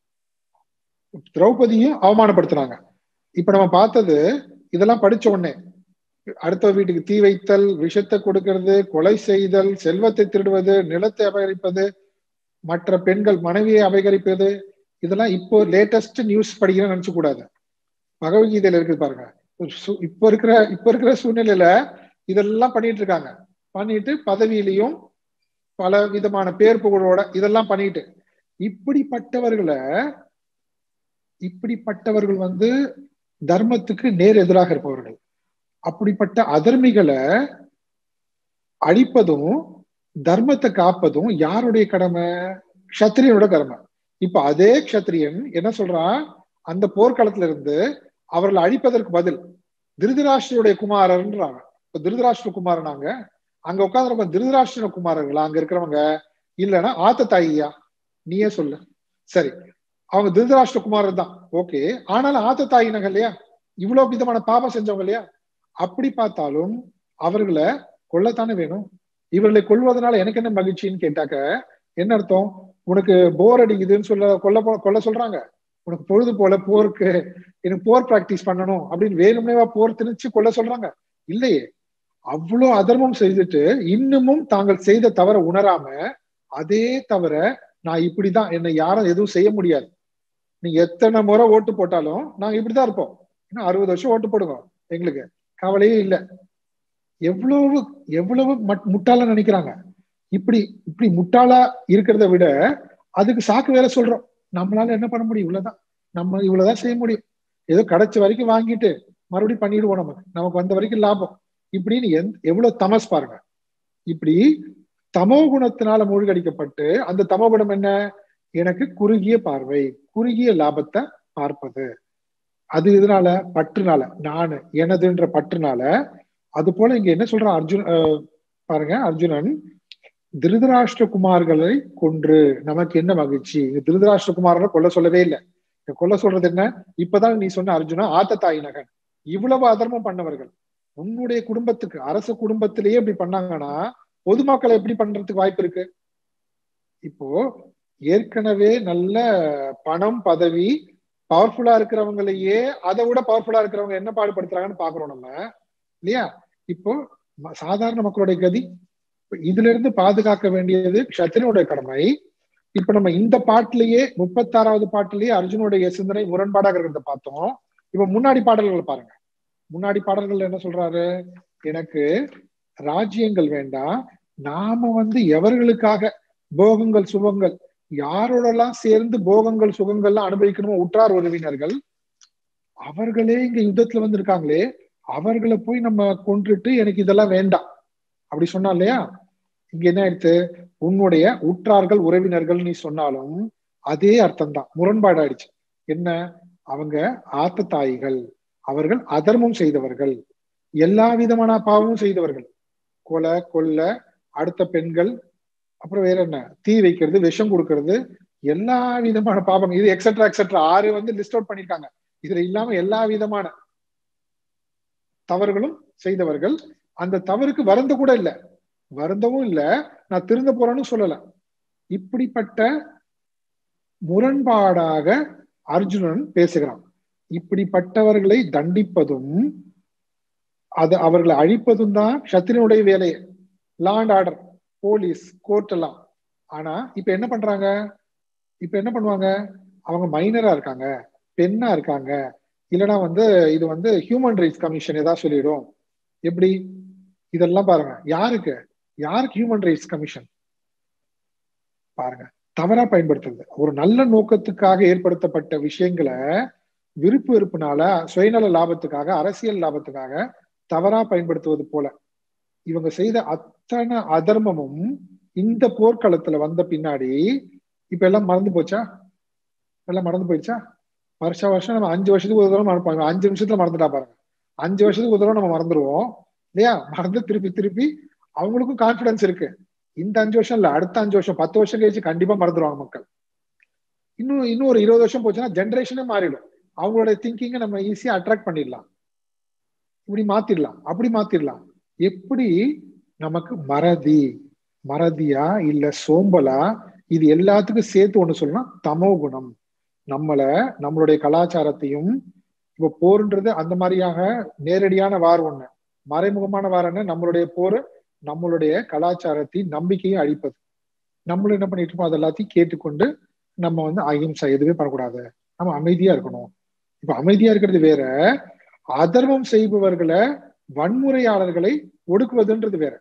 திரௌபதியும் அவமானப்படுத்துறாங்க இப்ப நம்ம பார்த்தது இதெல்லாம் படிச்ச உடனே அடுத்த வீட்டுக்கு தீ வைத்தல் விஷத்தை கொடுக்கிறது கொலை செய்தல் செல்வத்தை திருடுவது நிலத்தை அபகரிப்பது மற்ற பெண்கள் மனைவியை அபகரிப்பது இதெல்லாம் இப்போ லேட்டஸ்ட் நியூஸ் படிக்கிறேன்னு நினைச்சு கூடாது பகவத்கீதையில இருக்குது பாருங்க ஒரு சு- இப்ப இருக்கிற இப்ப இருக்கிற சூழ்நிலையில இதெல்லாம் பண்ணிட்டு இருக்காங்க பண்ணிட்டு பதவியிலையும் பல விதமான பேர் புகழோட இதெல்லாம் பண்ணிட்டு இப்படிப்பட்டவர்களை இப்படிப்பட்டவர்கள் வந்து தர்மத்துக்கு நேர் எதிராக இருப்பவர்கள் அப்படிப்பட்ட அதர்மிகளை அழிப்பதும் தர்மத்தை காப்பதும் யாருடைய கடமை க்ஷத்திரியனோட கடமை இப்ப அதே க்ஷத்திரியன் என்ன சொல்றான் அந்த போர்க்களத்துல இருந்து அவர்களை அழிப்பதற்கு பதில் திருதராஷ்டிரனுடைய குமாரன்றாங்க இப்ப திருதராஷ்டிர குமாரனாங்க அங்க உட்காந்துருக்க திருதராஷ்டிர குமாரர்களா அங்க இருக்கிறவங்க இல்லைன்னா ஆத்த தாயியா நீயே சொல்லு சரி அவங்க திருதராஷ்டிர குமாரர் தான் ஓகே ஆனாலும் ஆத்த தாயினங்க இல்லையா இவ்வளவு விதமான பாபம் செஞ்சவங்க இல்லையா அப்படி பார்த்தாலும் அவர்களை கொல்லத்தானே வேணும் இவர்களை கொல்வதனால எனக்கு என்ன மகிழ்ச்சின்னு கேட்டாக்க என்ன அர்த்தம் உனக்கு போர் அடிக்குதுன்னு சொல்ல கொல்ல போ- கொல்ல சொல்றாங்க உனக்கு பொழுது போல போருக்கு எனக்கு போர் பிராக்டிஸ் பண்ணணும் அப்படின்னு வேணும்னேவா போர் திணிச்சு கொல்ல சொல்றாங்க இல்லையே அவ்வளோ அதர்மம் செய்துட்டு இன்னமும் தாங்கள் செய்த தவற உணராம அதே தவிர நான் இப்படிதான் என்னை யாரும் எதுவும் செய்ய முடியாது நீங்க எத்தனை முறை ஓட்டு போட்டாலும் நாங்க இப்படிதான் இருப்போம் இன்னும் அறுபது வருஷம் ஓட்டு போடுங்க எங்களுக்கு கவலையே இல்லை எவ்வளவு எவ்வளவு மட்- முட்டாளா நினைக்கிறாங்க இப்படி இப்படி முட்டாளா இருக்கிறத விட அதுக்கு சாக்கு வேற சொல்றோம் நம்மளால என்ன பண்ண முடியும் இவ்வளவுதான் நம்ம இவ்வளவுதான் செய்ய முடியும் ஏதோ கிடைச்ச வரைக்கும் வாங்கிட்டு மறுபடியும் பண்ணிடுவோம் நமக்கு நமக்கு வந்த வரைக்கும் லாபம் இப்படின்னு எந் எவ்வளவு தமஸ் பாருங்க இப்படி தமோ குணத்தினால மூழ்கடிக்கப்பட்டு அந்த தமோ குணம் என்ன எனக்கு குறுகிய பார்வை குறுகிய லாபத்தை பார்ப்பது அது இதனால பற்றுனால நான் எனதுன்ற பற்றுனால அது போல இங்க என்ன சொல்றான் அர்ஜுன் அஹ், பாருங்க அர்ஜுனன் திருதராஷ்டிர குமார்களை கொன்று நமக்கு என்ன மகிழ்ச்சி இங்க திருதராஷ்டிர குமாரனை கொல்ல சொல்லவே இல்லை இங்க கொல்ல சொல்றது என்ன இப்பதான் நீ சொன்ன அர்ஜுனா ஆத்த தாய் நகன் இவ்வளவு அதர்மம் பண்ணவர்கள் உன்னுடைய குடும்பத்துக்கு அரச குடும்பத்திலேயே இப்படி பண்ணாங்கன்னா பொதுமக்களை எப்படி பண்றதுக்கு வாய்ப்பு இருக்கு இப்போ ஏற்கனவே நல்ல பணம் பதவி பவர்ஃபுல்லா இருக்கிறவங்களையே அதை விட பவர்ஃபுல்லா இருக்கிறவங்க என்ன பாடுபடுத்துறாங்கன்னு பாக்குறோம் நம்ம இல்லையா இப்போ ம- சாதாரண மக்களுடைய கதி இப்ப இதுல இருந்து பாதுகாக்க வேண்டியது க்ஷத்திரனுடைய கடமை இப்ப நம்ம இந்த பாட்டிலேயே முப்பத்தாறாவது பாட்டிலேயே அர்ஜுனுடைய சிந்தனை முரண்பாடாக இருக்கிறத பார்த்தோம் இப்ப முன்னாடி பாடல்களை பாருங்க முன்னாடி பாடல்கள் என்ன சொல்றாரு எனக்கு ராஜ்யங்கள் வேண்டாம் நாம வந்து எவர்களுக்காக போகங்கள் சுகங்கள் யாரோடெல்லாம் சேர்ந்து போகங்கள் சுகங்கள்லாம் அனுபவிக்கணுமோ உற்றார் உறவினர்கள் அவர்களே இங்க யுத்தத்துல வந்திருக்காங்களே அவர்களை போய் நம்ம கொன்றுட்டு எனக்கு இதெல்லாம் வேண்டாம் அப்படி சொன்னா இல்லையா இங்க என்ன ஆயிடுத்து உன்னுடைய உற்றார்கள் உறவினர்கள் நீ சொன்னாலும் அதே அர்த்தம் தான் முரண்பாடு ஆயிடுச்சு என்ன அவங்க ஆத்த தாய்கள் அவர்கள் அதர்மம் செய்தவர்கள் எல்லா விதமான பாவமும் செய்தவர்கள் கொலை கொல்ல அடுத்த பெண்கள் அப்புறம் வேற என்ன தீ வைக்கிறது விஷம் கொடுக்கறது எல்லா விதமான பாவம் இது எக்ஸெட்ரா எக்ஸெட்ரா ஆறு வந்து லிஸ்ட் அவுட் பண்ணிருக்காங்க இதுல இல்லாம எல்லா விதமான தவறுகளும் செய்தவர்கள் அந்த தவறுக்கு வருந்த கூட இல்ல வருந்தவும் இல்ல நான் திருந்த போறேன்னு சொல்லல இப்படிப்பட்ட முரண்பாடாக அர்ஜுனன் பேசுகிறான் இப்படிப்பட்டவர்களை தண்டிப்பதும் அது அவர்களை அழிப்பதும் தான் சத்திரனுடைய வேலையை law and order police court எல்லாம் ஆனா இப்ப என்ன பண்றாங்க இப்ப என்ன பண்ணுவாங்க அவங்க மைனரா இருக்காங்க பெண்ணா இருக்காங்க இல்லைன்னா வந்து இது வந்து ஹியூமன் ரைட்ஸ் கமிஷன் ஏதாவது சொல்லிடும் எப்படி இதெல்லாம் பாருங்க யாருக்கு யாருக்கு ஹியூமன் ரைட்ஸ் கமிஷன் பாருங்க தவறா பயன்படுத்துறது ஒரு நல்ல நோக்கத்துக்காக ஏற்படுத்தப்பட்ட விஷயங்களை விருப்பு வெறுப்புனால சுயநல லாபத்துக்காக அரசியல் லாபத்துக்காக தவறா பயன்படுத்துவது போல இவங்க செய்த அத்தனை அதர்மமும் இந்த போர்க்களத்துல வந்த பின்னாடி இப்ப எல்லாம் மறந்து போச்சா எல்லாம் மறந்து போயிடுச்சா வருஷ வருஷம் நம்ம அஞ்சு வருஷத்துக்கு ஒரு தடவை மறப்பாங்க அஞ்சு நிமிஷத்துல மறந்துட்டா பாருங்க அஞ்சு வருஷத்துக்கு ஒரு தடவை நம்ம மறந்துடுவோம் இல்லையா மறந்து திருப்பி திருப்பி அவங்களுக்கும் கான்பிடன்ஸ் இருக்கு இந்த அஞ்சு வருஷம் இல்ல அடுத்த அஞ்சு வருஷம் பத்து வருஷம் கழிச்சு கண்டிப்பா மறந்துடுவாங்க மக்கள் இன்னும் இன்னும் ஒரு இருபது வருஷம் போச்சுன்னா ஜென்ரேஷனே மாறிடும் அவங்களோட திங்கிங்கை நம்ம ஈஸியா அட்ராக்ட் பண்ணிடலாம் இப்படி மாத்திடலாம் அப்படி மாத்திடலாம் எப்படி நமக்கு மறதி மறதியா இல்ல சோம்பலா இது எல்லாத்துக்கும் சேர்த்து ஒண்ணு சொல்லணும் தமோ குணம் நம்மள நம்மளுடைய கலாச்சாரத்தையும் இப்ப போர்ன்றது அந்த மாதிரியாக நேரடியான வார் ஒண்ணு மறைமுகமான வார் என்ன நம்மளுடைய போர் நம்மளுடைய கலாச்சாரத்தையும் நம்பிக்கையும் அழிப்பது நம்மளும் என்ன பண்ணிட்டு இருக்கோம் அது எல்லாத்தையும் கேட்டுக்கொண்டு நம்ம வந்து அகிம்சா எதுவுமே பண்ணக்கூடாது நம்ம அமைதியா இருக்கணும் இப்ப அமைதியா இருக்கிறது வேற அதர்மம் செய்பவர்களை வன்முறையாளர்களை ஒடுக்குவதுன்றது வேற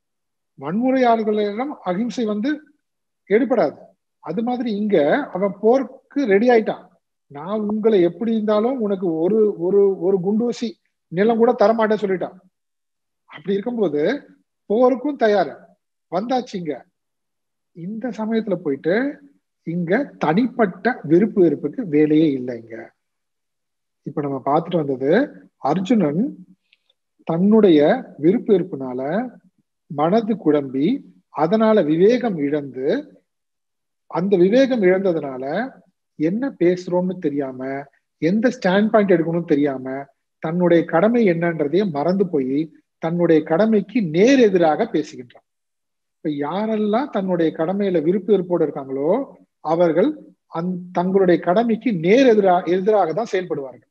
வன்முறையாளர்களிடம் அகிம்சை வந்து எடுபடாது அது மாதிரி இங்க அவன் போருக்கு ரெடி ஆயிட்டான் நான் உங்களை எப்படி இருந்தாலும் உனக்கு ஒரு ஒரு ஒரு குண்டூசி நிலம் கூட தரமாட்டேன்னு சொல்லிட்டான் அப்படி இருக்கும்போது போருக்கும் தயாரு வந்தாச்சு இங்க இந்த சமயத்துல போயிட்டு இங்க தனிப்பட்ட விருப்பு வெறுப்புக்கு வேலையே இல்லை இங்க இப்ப நம்ம பார்த்துட்டு வந்தது அர்ஜுனன் தன்னுடைய விருப்பு வெறுப்புனால மனது குழம்பி அதனால விவேகம் இழந்து அந்த விவேகம் இழந்ததுனால என்ன பேசுறோம்னு தெரியாம எந்த ஸ்டாண்ட் பாயிண்ட் எடுக்கணும்னு தெரியாம தன்னுடைய கடமை என்னன்றதையே மறந்து போய் தன்னுடைய கடமைக்கு நேர் எதிராக பேசுகின்றான் இப்ப யாரெல்லாம் தன்னுடைய கடமையில விருப்பு வெறுப்போடு இருக்காங்களோ அவர்கள் அந் தங்களுடைய கடமைக்கு நேர் எதிராக எதிராக தான் செயல்படுவார்கள்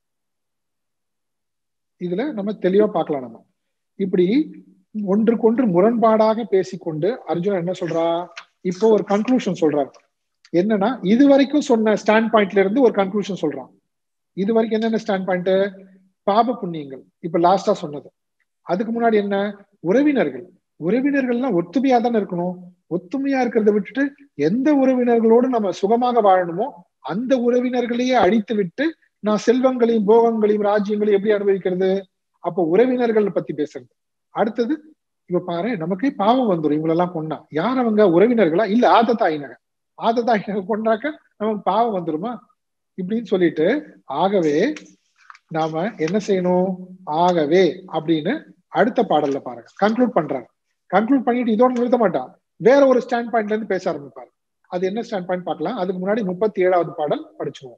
இதுல நம்ம தெளிவா பார்க்கலாம் நம்ம இப்படி ஒன்றுக்கொன்று முரண்பாடாக பேசிக்கொண்டு அர்ஜுனன் என்ன சொல்றா இப்போ ஒரு கன்க்ளூஷன் சொல்றாரு என்னன்னா இது வரைக்கும் சொன்ன ஸ்டாண்ட் பாயிண்ட்ல இருந்து ஒரு கன்க்ளூஷன் சொல்றான் இது வரைக்கும் என்னென்ன ஸ்டாண்ட் பாயிண்ட் பாப புண்ணியங்கள் இப்ப லாஸ்டா சொன்னது அதுக்கு முன்னாடி என்ன உறவினர்கள் உறவினர்கள்லாம் ஒத்துமையா தானே இருக்கணும் ஒத்துமையா இருக்கிறத விட்டுட்டு எந்த உறவினர்களோடு நம்ம சுகமாக வாழணுமோ அந்த உறவினர்களையே அழித்து விட்டு நான் செல்வங்களையும் போகங்களையும் ராஜ்யங்களையும் எப்படி அனுபவிக்கிறது அப்போ உறவினர்கள் பத்தி பேசுறது அடுத்தது இப்ப பாரு நமக்கே பாவம் வந்துடும் இவங்களெல்லாம் கொண்டா யார் அவங்க உறவினர்களா இல்ல ஆதத்தாயினக ஆதத்தாயினக கொண்டாக்க நமக்கு பாவம் வந்துருமா இப்படின்னு சொல்லிட்டு ஆகவே நாம என்ன செய்யணும் ஆகவே அப்படின்னு அடுத்த பாடல்ல பாருங்க கன்க்ளூட் பண்றாரு கன்க்ளூட் பண்ணிட்டு இதோட நிறுத்த மாட்டான் வேற ஒரு ஸ்டாண்ட் பாயிண்ட்ல இருந்து பேச ஆரம்பிப்பாரு அது என்ன ஸ்டாண்ட் பாயிண்ட் பார்க்கலாம் அதுக்கு முன்னாடி முப்பத்தி ஏழாவது பாடல் படிச்சுவோம்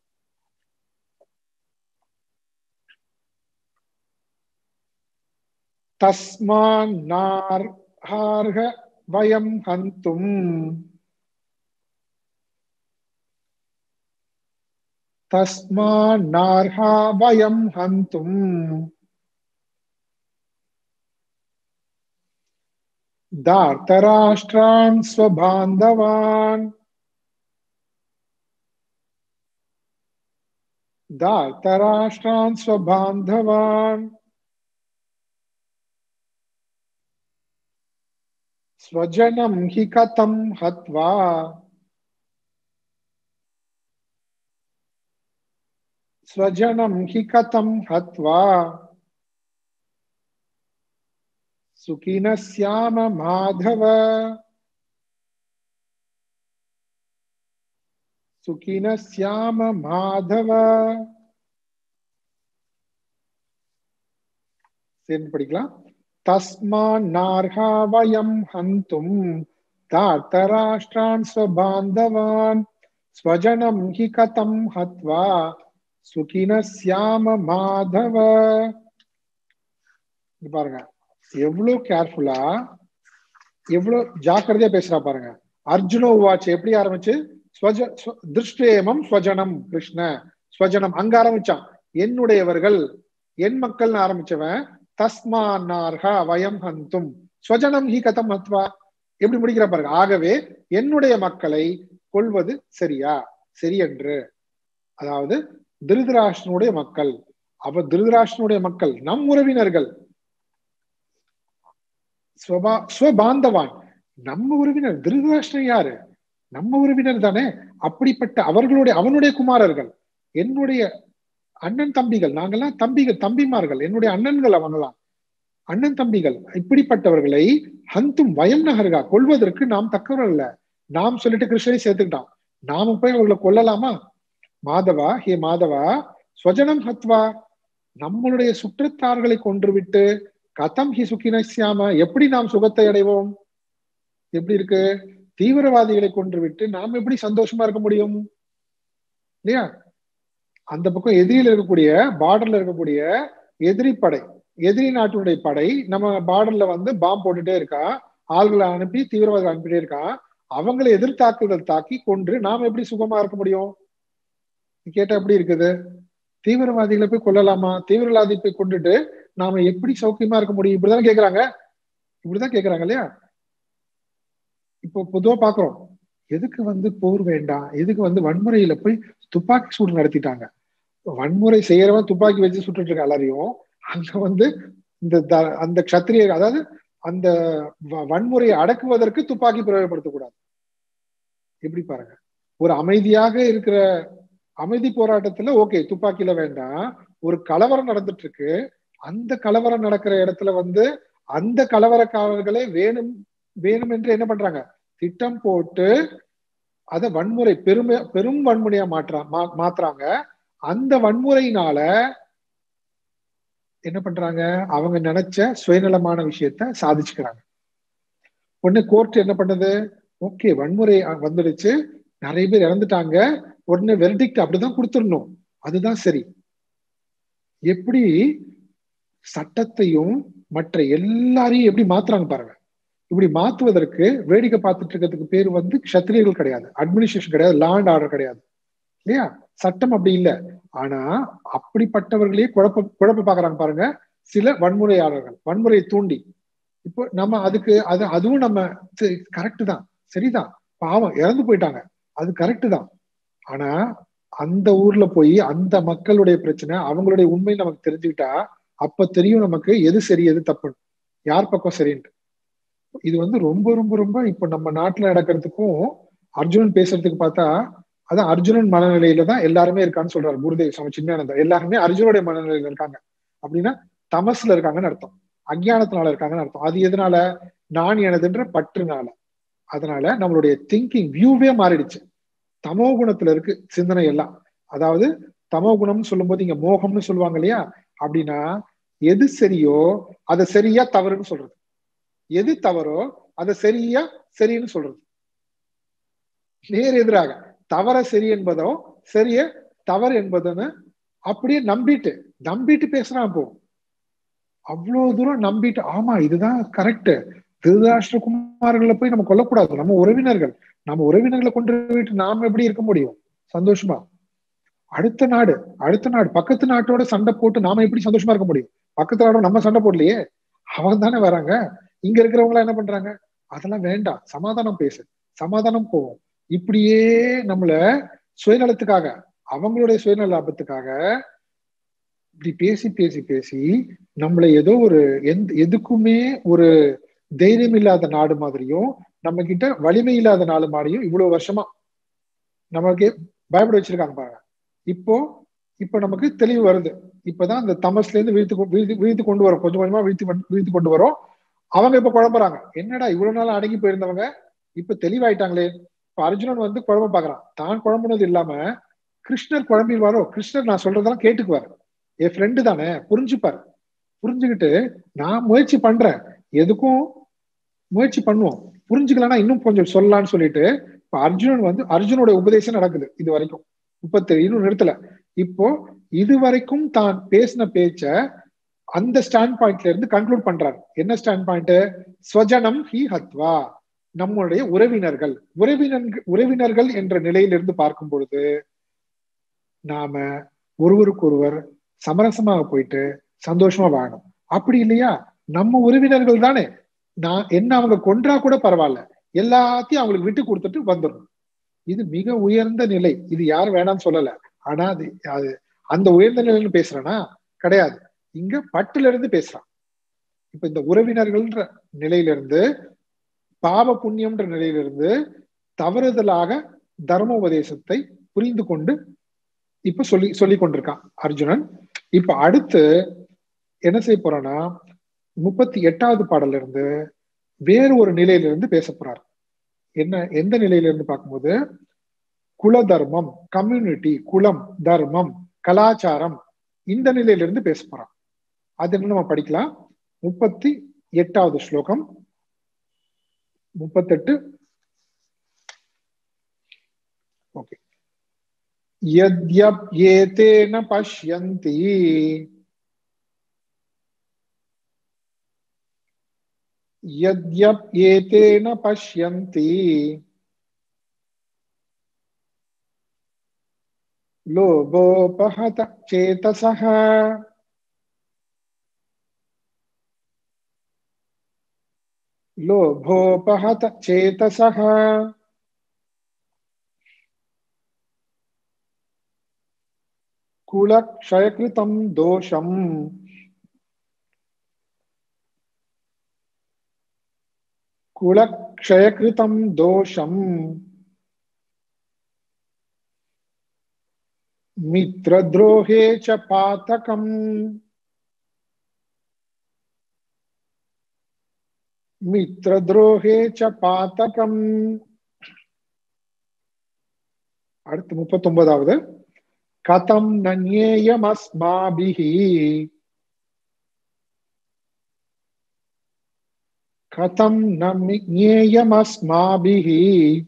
தஸ்மான்னார்ஹ வயம் ஹந்தும் तस्मान्नार्हा वयं हन्तुम् दार्तराष्ट्रान् स्वबान्धवान् दार्तराष्ट्रान् स्वबान्धवान् स्वजनं हि कथं हत्वा स्वजनं हि कथं हत्वा सुखिनः स्याम माधव सुखिनः स्याम माधव சேர்ந்து படிக்கலாம் தஸ்மான் நார்ஹா வயம் ஹந்தும் தாத்தராஷ்டிரான் ஸ்வபாந்தவான் ஸ்வஜனம் ஹி கதம் ஹத்வா சுகின சியாம மாதவ இங்க பாருங்க எவ்வளவு கேர்ஃபுல்லா எவ்வளவு ஜாக்கிரதையா பேசுறா பாருங்க அர்ஜுன உவாச்சு எப்படி ஆரம்பிச்சு ஸ்வஜ ஸ்வ- திருஷ்டேமம் ஸ்வஜனம் கிருஷ்ண ஸ்வஜனம் அங்க ஆரம்பிச்சான் என்னுடையவர்கள் என் மக்கள்னு ஆரம்பிச்சவன் தஸ்மானார்ஹா வயம் ஹந்தும் ஸ்வஜனம் ஹி கதம் ஹத்வா எப்படி முடிக்கிற பாருங்க ஆகவே என்னுடைய மக்களை கொள்வது சரியா சரியென்று அதாவது திருதராஷ்டனுடைய மக்கள் அப்ப திருதராஷ்டனுடைய மக்கள் நம் உறவினர்கள் ஸ்வபா ஸ்வபாந்தவான் நம்ம உறவினர் திருதராஷ்டிரன் யாரு நம்ம உறவினர் தானே அப்படிப்பட்ட அவர்களுடைய அவனுடைய குமாரர்கள் என்னுடைய அண்ணன் தம்பிகள் நாங்கெல்லாம் தம்பிகள் தம்பிமார்கள் என்னுடைய அண்ணன்கள் அவங்கெல்லாம் அண்ணன் தம்பிகள் இப்படிப்பட்டவர்களை ஹந்தும் வயம் நகர்கா கொள்வதற்கு நாம் தக்கவர்கள் அல்ல நாம் சொல்லிட்டு கிருஷ்ணனை சேர்த்துக்கிட்டான் நாம போய் அவர்களை கொல்லலாமா மாதவா ஹே மாதவா ஸ்வஜனம் ஹத்வா நம்மளுடைய சுற்றத்தார்களை கொன்றுவிட்டு கதம் ஹி சுகினஸ்யாம எப்படி நாம் சுகத்தை அடைவோம் எப்படி இருக்கு தீவிரவாதிகளை கொன்றுவிட்டு நாம் எப்படி சந்தோஷமா இருக்க முடியும் இல்லையா அந்த பக்கம் எதிரியில் இருக்கக்கூடிய பார்டர்ல இருக்கக்கூடிய எதிரி படை எதிரி நாட்டினுடைய படை நம்ம பார்டர்ல வந்து பாம்பு போட்டுட்டே இருக்கா ஆள்களை அனுப்பி தீவிரவாதிகள் அனுப்பிட்டே இருக்கா அவங்களை எதிர்த்தாக்குதல் தாக்கி கொன்று நாம் எப்படி சுகமா இருக்க முடியும் கேட்டா எப்படி இருக்குது தீவிரவாதிகளை போய் கொல்லலாமா தீவிரவாதி போய் கொண்டுட்டு நாம எப்படி சௌக்கியமா இருக்க முடியும் இப்படிதான் கேக்குறாங்க இப்படிதான் கேக்குறாங்க இல்லையா இப்போ பொதுவா பாக்குறோம் எதுக்கு வந்து போர் வேண்டாம் எதுக்கு வந்து வன்முறையில போய் துப்பாக்கி சூடு நடத்திட்டாங்க வன்முறை செய்யறவன் துப்பாக்கி வச்சு சுட்டுட்டு இருக்க எல்லாரையும் அங்க வந்து இந்த த- அந்த கத்திரிய அதாவது அந்த வ- வன்முறையை அடக்குவதற்கு துப்பாக்கி பிரயோகப்படுத்தக்கூடாது எப்படி பாருங்க ஒரு அமைதியாக இருக்கிற அமைதி போராட்டத்துல ஓகே துப்பாக்கியில வேண்டாம் ஒரு கலவரம் நடந்துட்டு இருக்கு அந்த கலவரம் நடக்கிற இடத்துல வந்து அந்த கலவரக்காரர்களே வேணும் வேணும் என்று என்ன பண்றாங்க திட்டம் போட்டு அத வன்முறை பெருமை பெரும் வன்முறையா மாற்றா மா- மாத்துறாங்க அந்த வன்முறையினால என்ன பண்றாங்க அவங்க நினைச்ச சுயநலமான விஷயத்த சாதிச்சுக்கிறாங்க உடனே கோர்ட் என்ன பண்ணுது ஓகே வன்முறை அ- வந்துடுச்சு நிறைய பேர் இறந்துட்டாங்க உடனே வெர்டிக்ட் அப்படிதான் கொடுத்துடணும் அதுதான் சரி எப்படி சட்டத்தையும் மற்ற எல்லாரையும் எப்படி மாத்துறாங்க பாருங்க இப்படி மாத்துவதற்கு வேடிக்கை பார்த்துட்டு இருக்கிறதுக்கு பேர் வந்து க்ஷத்திரியர்கள் கிடையாது அட்மினிஸ்ட்ரேஷன் கிடையாது லா அண்ட் ஆர்டர் கிடையாது இல்லையா சட்டம் அப்படி இல்லை ஆனா அப்படிப்பட்டவர்களே குழப்ப குழப்ப பாக்குறாங்க பாருங்க சில வன்முறையாளர்கள் வன்முறையை தூண்டி இப்போ நம்ம அதுக்கு அது அதுவும் நம்ம கரெக்ட் தான் சரிதான் பாவம் இறந்து போயிட்டாங்க அது கரெக்ட் தான் ஆனா அந்த ஊர்ல போய் அந்த மக்களுடைய பிரச்சனை அவங்களுடைய உண்மை நமக்கு தெரிஞ்சுக்கிட்டா அப்ப தெரியும் நமக்கு எது சரி எது தப்புன்னு யார் பக்கம் சரின்ட்டு இது வந்து ரொம்ப ரொம்ப ரொம்ப இப்ப நம்ம நாட்டுல நடக்கிறதுக்கும் அர்ஜுனன் பேசுறதுக்கு பார்த்தா அதான் அர்ஜுனன் மனநிலையில தான் எல்லாருமே இருக்கான்னு சொல்றாரு குருதேவ் சுவாமி சின்னானந்தா எல்லாருமே அர்ஜுனுடைய மனநிலையில இருக்காங்க அப்படின்னா தமசுல இருக்காங்கன்னு அர்த்தம் அஜ்ஞானத்தினால இருக்காங்கன்னு அர்த்தம் அது எதனால நான் எனதுன்ற பற்றுனால அதனால நம்மளுடைய திங்கிங் வியூவே மாறிடுச்சு தமோ குணத்துல இருக்கு சிந்தனை எல்லாம் அதாவது தமோ குணம்னு சொல்லும்போது இங்க மோகம்னு சொல்லுவாங்க இல்லையா அப்படின்னா எது சரியோ அதை சரியா தவறுன்னு சொல்றது எது தவறோ அதை சரியா சரின்னு சொல்றது நேர் எதிராக தவற சரி என்பதோ சரிய தவறு என்பதுன்னு அப்படியே நம்பிட்டு நம்பிட்டு பேசுறான் இப்போ அவ்வளவு தூரம் நம்பிட்டு ஆமா இதுதான் கரெக்ட் திருதராஷ்டிர குமார்களை போய் நம்ம கொல்லக்கூடாது நம்ம உறவினர்கள் நம்ம உறவினர்களை கொண்டு போயிட்டு நாம எப்படி இருக்க முடியும் சந்தோஷமா அடுத்த நாடு அடுத்த நாடு பக்கத்து நாட்டோட சண்டை போட்டு நாம எப்படி சந்தோஷமா இருக்க முடியும் பக்கத்து நாடோட நம்ம சண்டை போடலையே அவங்க தானே வராங்க இங்க இருக்கிறவங்க எல்லாம் என்ன பண்றாங்க அதெல்லாம் வேண்டாம் சமாதானம் பேசு சமாதானம் போவோம் இப்படியே நம்மள சுயநலத்துக்காக அவங்களுடைய சுயநல லாபத்துக்காக இப்படி பேசி பேசி பேசி நம்மளை ஏதோ ஒரு எந்த எதுக்குமே ஒரு தைரியம் இல்லாத நாடு மாதிரியும் நம்ம கிட்ட வலிமை இல்லாத நாடு மாதிரியும் இவ்வளவு வருஷமா நமக்கு பயப்பட வச்சிருக்காங்க பாருங்க இப்போ இப்ப நமக்கு தெளிவு வருது இப்பதான் அந்த தமஸ்ல இருந்து வீழ்த்து வீழ்த்து வீழ்த்து கொண்டு வரோம் கொஞ்சம் கொஞ்சமா வீழ்த்து வீழ்த்து கொண்டு வரோம் அவங்க இப்ப குழம்புறாங்க என்னடா இவ்வளவு நாள் அடங்கி போயிருந்தவங்க இப்ப தெளிவாயிட்டாங்களே இப்ப அர்ஜுனன் வந்து குழம்ப பாக்குறான் தான் குழம்புனது இல்லாம கிருஷ்ணர் குழம்பிடுவாரோ கிருஷ்ணர் நான் சொல்றதெல்லாம் கேட்டுக்குவாரு என் ஃப்ரெண்டு தானே புரிஞ்சுப்பாரு புரிஞ்சுக்கிட்டு நான் முயற்சி பண்றேன் எதுக்கும் முயற்சி பண்ணுவோம் புரிஞ்சுக்கலன்னா இன்னும் கொஞ்சம் சொல்லலாம்னு சொல்லிட்டு இப்ப அர்ஜுனன் வந்து அர்ஜுனோட உபதேசம் நடக்குது இது வரைக்கும் முப்பத்தி இன்னும் நிறுத்தல இப்போ இது வரைக்கும் தான் பேசின பேச்ச அந்த ஸ்டாண்ட் பாயிண்ட்ல இருந்து கன்க்ளூட் பண்றாரு என்ன ஸ்டாண்ட் பாயிண்ட் ஸ்வஜனம் ஹி ஹத்வா நம்முடைய உறவினர்கள் உறவினர்கள் உறவினர்கள் என்ற நிலையிலிருந்து பார்க்கும் பொழுது நாம ஒருவருக்கொருவர் சமரசமாக போயிட்டு சந்தோஷமா வாழணும் அப்படி இல்லையா நம்ம உறவினர்கள் தானே நான் என்ன அவங்க கொன்றா கூட பரவாயில்ல எல்லாத்தையும் அவங்களுக்கு விட்டு கொடுத்துட்டு வந்துடணும் இது மிக உயர்ந்த நிலை இது யாரும் வேணாம்னு சொல்லல ஆனா அது அது அந்த உயர்ந்த நிலைன்னு பேசுறேன்னா கிடையாது இங்க பட்டுல இருந்து பேசுறான் இப்ப இந்த உறவினர்கள்ன்ற நிலையிலிருந்து பாவ புண்ணியம்ன்ற நிலையிலிருந்து தவறுதலாக தர்ம உபதேசத்தை புரிந்து கொண்டு இப்ப சொல்லி சொல்லி கொண்டிருக்கான் அர்ஜுனன் இப்ப அடுத்து என்ன செய்ய போறான்னா முப்பத்தி எட்டாவது பாடல்ல இருந்து வேறு ஒரு நிலையிலிருந்து பேச போறார் என்ன எந்த நிலையில இருந்து பார்க்கும்போது குல தர்மம் கம்யூனிட்டி குலம் தர்மம் கலாச்சாரம் இந்த நிலையிலிருந்து பேச போறான் அது என்ன நம்ம படிக்கலாம் முப்பத்தி எட்டாவது ஸ்லோகம் முப்பத்தெட்டு ஓகே यद्यप् एतेन पश्यन्ति यद्यप् एतेन पश्यन्ति लोभोपहत चेतसः लोभोपहत चेतसः कुलक्षयकृतं दोषम् कुलक्षयकृतं दोषम् मित्रद्रोहे च पातकम् மித்ரத்ரோகே ச பாத்தகம் அடுத்து முப்பத்தொன்பதாவது கதம் நன்யேயமஸ்மாபிஹி கதம் நன்யேயமஸ்மாபிஹி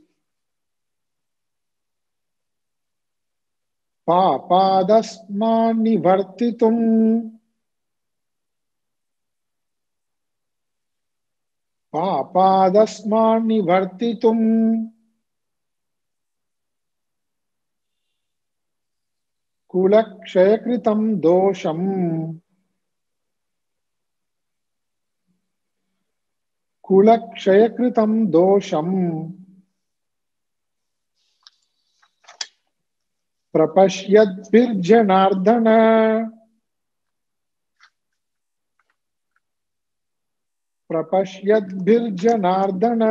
பாபாதஸ்மான் நிவர்த்தித்தும் पापादस्मान् निवर्तितुम् कुलक्षयकृतं दोषम् कुलक्षयकृतं दोषम् प्रपश्यद्भिर्जनार्दन பிரபஷ்யத்பிர்ஜனார்தன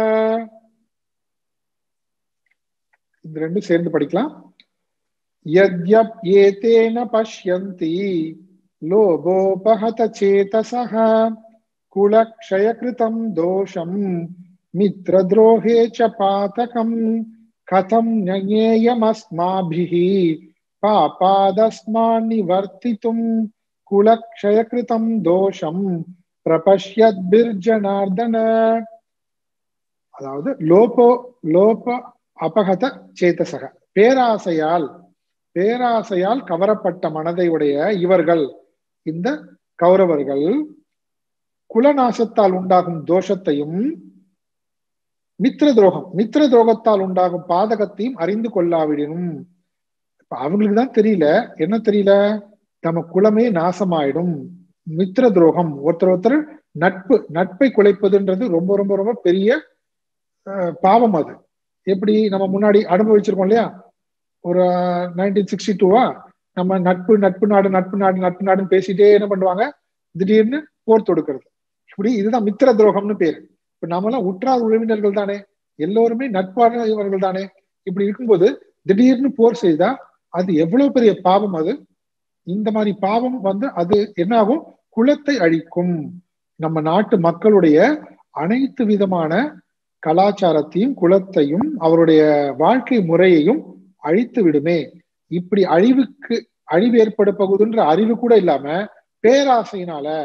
இந்த ரெண்டும் சேர்ந்து படிக்கலாம் யத்யப் ஏதேன பஷ்யந்தி லோபோபஹத சேதசः குலக்ஷயகிருதம் தோஷம் மித்ரத்ரோஹே ச பாதகம் கதம் ஞேயமஸ்மாபிः பாபாதஸ்மான் நிவர்த்தித்தும் குலக்ஷயகிருதம் தோஷம் பிரபஷ்யத்பிர்ஜனார்தன அதாவது லோபோ லோப அபகத சேதசக பேராசையால் பேராசையால் கவரப்பட்ட மனதை உடைய இவர்கள் இந்த கௌரவர்கள் குலநாசத்தால் உண்டாகும் தோஷத்தையும் மித்திர துரோகம் மித்திர துரோகத்தால் உண்டாகும் பாதகத்தையும் அறிந்து கொள்ளாவிடனும் இப்ப அவங்களுக்கு தான் தெரியல என்ன தெரியல நம்ம குலமே நாசமாயிடும் மித்திர துரோகம் ஒருத்தர் ஒருத்தர் நட்பு நட்பை குலைப்பதுன்றது ரொம்ப ரொம்ப ரொம்ப பெரிய பாவம் அது எப்படி நம்ம முன்னாடி அனுபவிச்சிருக்கோம் இல்லையா ஒரு நைன்டீன் சிக்ஸ்டி டூவா நம்ம நட்பு நட்பு நாடு நட்பு நாடு நட்பு நாடுன்னு பேசிட்டே என்ன பண்ணுவாங்க திடீர்னு போர் தொடுக்கிறது இப்படி இதுதான் மித்திர துரோகம்னு பேரு இப்ப நம்மளாம் உற்றார் உறவினர்கள் தானே எல்லோருமே நட்பான இவர்கள் தானே இப்படி இருக்கும்போது திடீர்னு போர் செய்தா அது எவ்வளவு பெரிய பாவம் அது இந்த மாதிரி பாவம் வந்து அது என்னாகும் குலத்தை அழிக்கும் நம்ம நாட்டு மக்களுடைய அனைத்து விதமான கலாச்சாரத்தையும் குலத்தையும் அவருடைய வாழ்க்கை முறையையும் அழித்து விடுமே இப்படி அழிவுக்கு அழிவு ஏற்பட போகுதுன்ற அறிவு கூட இல்லாம பேராசையினால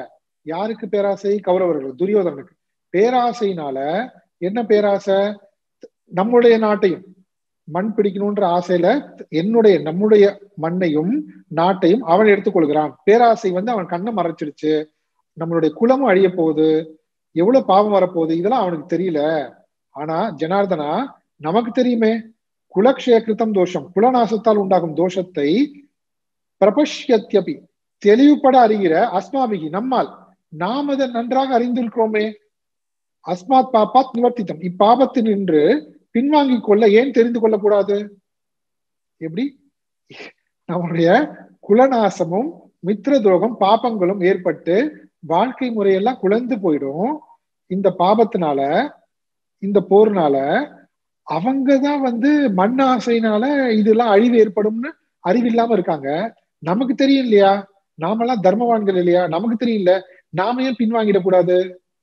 யாருக்கு பேராசை கௌரவர்கள் துரியோதனனுக்கு பேராசையினால என்ன பேராசை நம்முடைய நாட்டையும் மண் பிடிக்கணும்ன்ற ஆசையில என்னுடைய நம்முடைய மண்ணையும் நாட்டையும் அவன் எடுத்துக்கொள்கிறான் பேராசை வந்து அவன் கண்ணை மறைச்சிடுச்சு நம்மளுடைய குலமும் அழிய போகுது எவ்வளவு பாவம் வரப்போகுது இதெல்லாம் அவனுக்கு தெரியல ஆனா ஜனார்தனா நமக்கு தெரியுமே குலக்ஷய கிருத்தம் தோஷம் குலநாசத்தால் உண்டாகும் தோஷத்தை பிரபஷ்யத்யபி தெளிவுபட அறிகிற அஸ்மாபிகி நம்மால் நாம் அதை நன்றாக அறிந்திருக்கிறோமே அஸ்மாத் பாப்பாத் நிவர்த்தித்தம் இப்பாபத்தில் நின்று பின்வாங்கிக் கொள்ள ஏன் தெரிந்து கொள்ளக்கூடாது எப்படி நம்முடைய குலநாசமும் மித்திர துரோகம் பாப்பங்களும் ஏற்பட்டு வாழ்க்கை முறையெல்லாம் குழந்து போயிடும் இந்த பாபத்தினால இந்த போர்னால அவங்கதான் வந்து மண் ஆசைனால இதெல்லாம் அழிவு ஏற்படும்னு அறிவில்லாம இருக்காங்க நமக்கு தெரியும் இல்லையா நாமெல்லாம் தர்மவான்கள் இல்லையா நமக்கு தெரியல நாம ஏன் பின்வாங்கிடக்கூடாது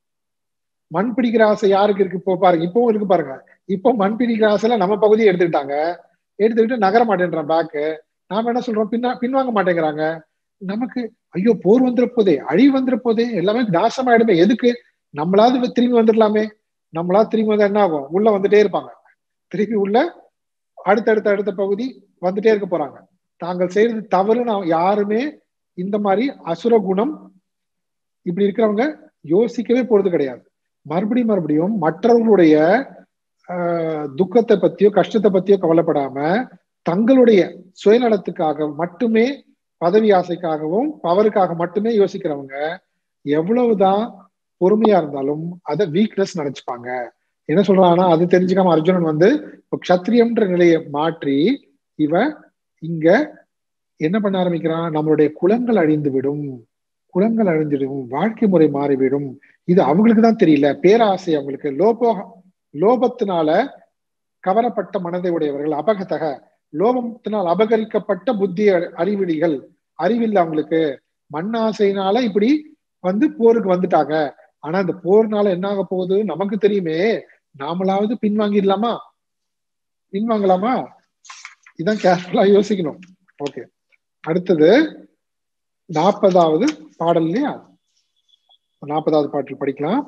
மண் பிடிக்கிற ஆசை யாருக்கு இருக்கு இப்போ பாருங்க இப்பவும் இருக்கு பாருங்க இப்போ மண் பிடிக்கிற ஆசைல நம்ம பகுதியை எடுத்துக்கிட்டாங்க எடுத்துக்கிட்டு நகர மாட்டேன்றான் பேக்கு நாம என்ன சொல்றோம் பின்னா பின்வாங்க மாட்டேங்கிறாங்க நமக்கு ஐயோ போர் வந்துட போதே அழிவு வந்துட போதே எல்லாமே நாசமாயிடுமே எதுக்கு நம்மளாவது திரும்பி வந்துடலாமே நம்மளாவது திரும்பி வந்தா என்ன ஆகும் உள்ள வந்துட்டே இருப்பாங்க திருப்பி உள்ள அடுத்தடுத்த அடுத்த பகுதி வந்துட்டே இருக்க போறாங்க தாங்கள் செய்யறது தவறுன்னு யாருமே இந்த மாதிரி அசுர குணம் இப்படி இருக்கிறவங்க யோசிக்கவே போறது கிடையாது மறுபடியும் மறுபடியும் மற்றவர்களுடைய துக்கத்தை பத்தியோ கஷ்டத்தை பத்தியோ கவலைப்படாம தங்களுடைய சுயநலத்துக்காக மட்டுமே பதவி ஆசைக்காகவும் பவருக்காக மட்டுமே யோசிக்கிறவங்க எவ்வளவுதான் பொறுமையா இருந்தாலும் அதை வீக்னஸ் நினைச்சுப்பாங்க என்ன சொல்றாங்கன்னா அது தெரிஞ்சுக்காம அர்ஜுனன் வந்து இப்போ கத்திரியம்ன்ற நிலையை மாற்றி இவன் இங்க என்ன பண்ண ஆரம்பிக்கிறான் நம்மளுடைய குலங்கள் அழிந்து விடும் குலங்கள் அழிஞ்சிடும் வாழ்க்கை முறை மாறிவிடும் இது அவங்களுக்கு தான் தெரியல பேராசை அவங்களுக்கு லோபோ லோபத்தினால கவரப்பட்ட மனதை உடையவர்கள் அபகத்தக லோபத்தினால் அபகரிக்கப்பட்ட புத்தி அறிவிலிகள் அறிவில்லை அவங்களுக்கு மண்ணாசைனால இப்படி வந்து போருக்கு வந்துட்டாங்க ஆனா இந்த போர்னால என்ன ஆக போகுது நமக்கு தெரியுமே நாமளாவது பின்வாங்கிடலாமா பின்வாங்கலாமா இதான் கேர்ஃபுல்லா யோசிக்கணும் ஓகே அடுத்தது நாற்பதாவது பாடல் இல்லையா நாற்பதாவது பாட்டில் படிக்கலாம்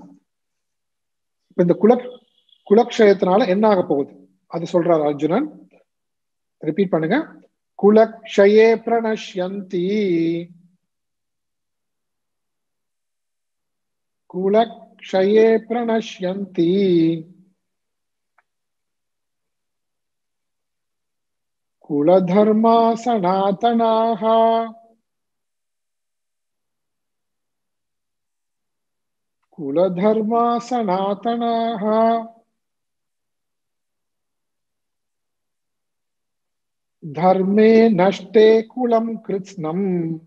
இப்ப இந்த குல குலக்ஷயத்தினால என்ன ஆக போகுது அது சொல்றாரு அர்ஜுனன் ரிப்பீட் பண்ணுங்க குலக்ஷயே பிரணஷ்யந்தி कुलक्षये प्रणश्यन्ति कुलधर्मा सनातनाः कुलधर्मा सनातनाः धर्मे नष्टे कुलं कृत्स्नम्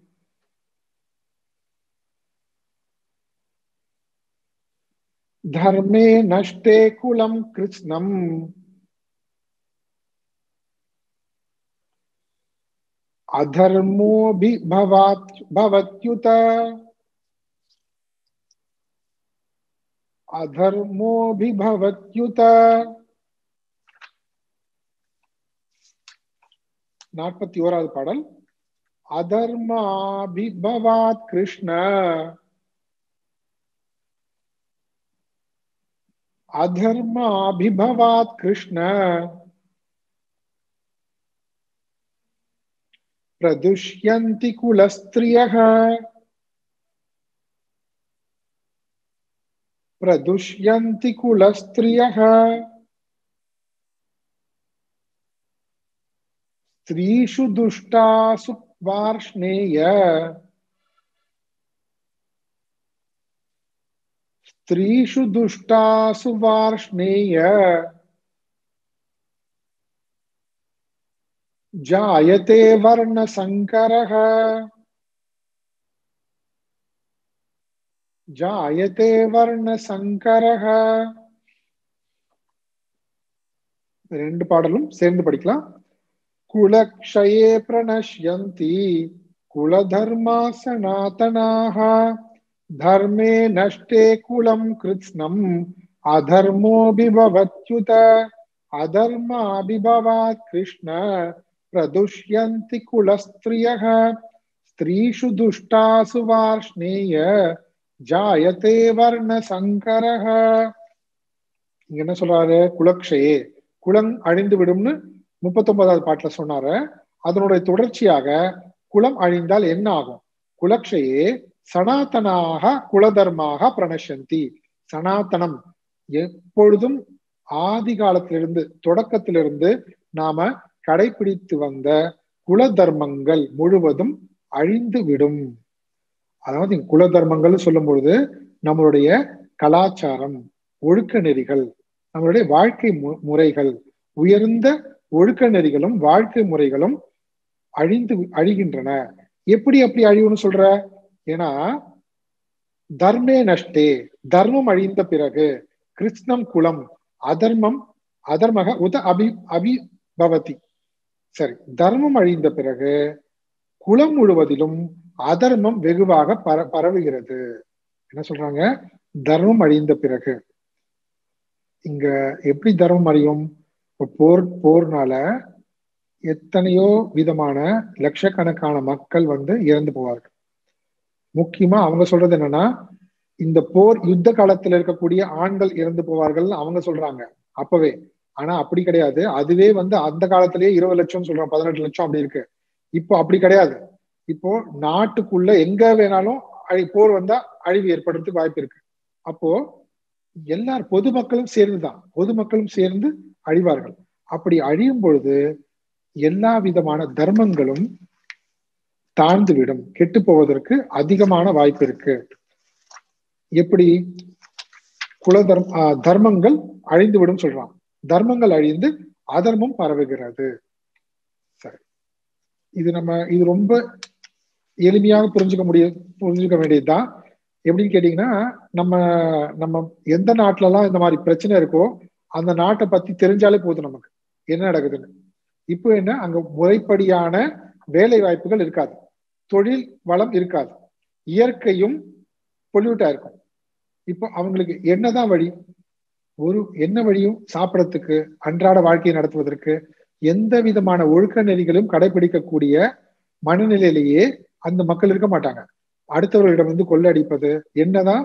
धर्मे नष्टे कुलं कृत्स्नम् अधर्मोऽभिभवात् भवत्युत अधर्मोऽभिभवत्युत நாற்பத்தி ஓராவது பாடல் அதர்மாபிபவாத் கிருஷ்ண अधर्माभिभवात् कृष्ण प्रदुष्यन्ति कुलस्त्रियः प्रदुष्यन्ति कुलस्त्रियः स्त्रीषु दुष्टासु वार्ष्णेय स्त्रीषु दुष्टासु वार्ष्णेय जायते वर्णसङ्करः जायते वर्णसङ्करः ரெண்டு பாடலும் சேர்ந்து படிக்கலாம் குலக்ஷயே பிரணஷ்யந்தி குலதர்மா சனாதனாக धर्मे नष्टे कुलं कृत्स्नम् अधर्मोऽभिभवत्युत अधर्माभिभवात् कृष्ण प्रदुष्यन्ति कुलस्त्रियः स्त्रीषु दुष्टासु वार्ष्णेय ஜாயத்தே வர்ண சங்கரக இங்க என்ன சொல்றாரு குலக்ஷயே குலம் அழிந்து விடும்னு முப்பத்தொன்பதாவது பாட்டுல சொன்னாரு அதனுடைய தொடர்ச்சியாக குலம் அழிந்தால் என்ன ஆகும் குலக்ஷயே சனாதனாக குலதர்மாக பிரணசந்தி சனாதனம் எப்பொழுதும் ஆதி காலத்திலிருந்து தொடக்கத்திலிருந்து நாம கடைபிடித்து வந்த குல தர்மங்கள் முழுவதும் அழிந்து விடும் அதாவது குல தர்மங்கள் சொல்லும் பொழுது நம்மளுடைய கலாச்சாரம் ஒழுக்க நெறிகள் நம்மளுடைய வாழ்க்கை முறைகள் உயர்ந்த ஒழுக்க நெறிகளும் வாழ்க்கை முறைகளும் அழிந்து அழிகின்றன எப்படி அப்படி அழிவுன்னு சொல்ற ஏன்னா தர்மே நஷ்டே தர்மம் அழிந்த பிறகு கிருஷ்ணம் குலம் அதர்மம் அதர்மக உத அபி அபிபவதி சரி தர்மம் அழிந்த பிறகு குலம் முழுவதிலும் அதர்மம் வெகுவாக பர பரவுகிறது என்ன சொல்றாங்க தர்மம் அழிந்த பிறகு இங்க எப்படி தர்மம் அழியும் போர் போர்னால எத்தனையோ விதமான லட்சக்கணக்கான மக்கள் வந்து இறந்து போவார்கள் முக்கியமா அவங்க சொல்றது என்னன்னா இந்த போர் யுத்த காலத்துல இருக்கக்கூடிய ஆண்கள் இறந்து போவார்கள் அவங்க சொல்றாங்க அப்பவே ஆனா அப்படி கிடையாது அதுவே வந்து அந்த காலத்திலேயே இருபது லட்சம் சொல்றோம் பதினெட்டு லட்சம் அப்படி இருக்கு இப்போ அப்படி கிடையாது இப்போ நாட்டுக்குள்ள எங்க வேணாலும் அழி போர் வந்தா அழிவு ஏற்படுறதுக்கு வாய்ப்பு இருக்கு அப்போ எல்லார் பொதுமக்களும் சேர்ந்துதான் பொதுமக்களும் சேர்ந்து அழிவார்கள் அப்படி அழியும் பொழுது எல்லா விதமான தர்மங்களும் தாழ்ந்து விடும் கெட்டு போவதற்கு அதிகமான வாய்ப்பு இருக்கு எப்படி குல தர்ம தர்மங்கள் அழிந்து விடும் சொல்றான் தர்மங்கள் அழிந்து அதர்மம் பரவுகிறது சரி இது நம்ம இது ரொம்ப எளிமையாக புரிஞ்சுக்க முடியும் புரிஞ்சுக்க வேண்டியதுதான் எப்படின்னு கேட்டீங்கன்னா நம்ம நம்ம எந்த நாட்டுல எல்லாம் இந்த மாதிரி பிரச்சனை இருக்கோ அந்த நாட்டை பத்தி தெரிஞ்சாலே போதும் நமக்கு என்ன நடக்குதுன்னு இப்போ என்ன அங்க முறைப்படியான வேலை வாய்ப்புகள் இருக்காது தொழில் வளம் இருக்காது இயற்கையும் பொல்யூட்டா இருக்கும் இப்போ அவங்களுக்கு என்னதான் வழி ஒரு என்ன வழியும் சாப்பிடறதுக்கு அன்றாட வாழ்க்கையை நடத்துவதற்கு எந்த விதமான ஒழுக்க நெறிகளும் கடைபிடிக்கக்கூடிய மனநிலையிலேயே அந்த மக்கள் இருக்க மாட்டாங்க அடுத்தவர்களிடம் வந்து கொள்ளடிப்பது என்னதான்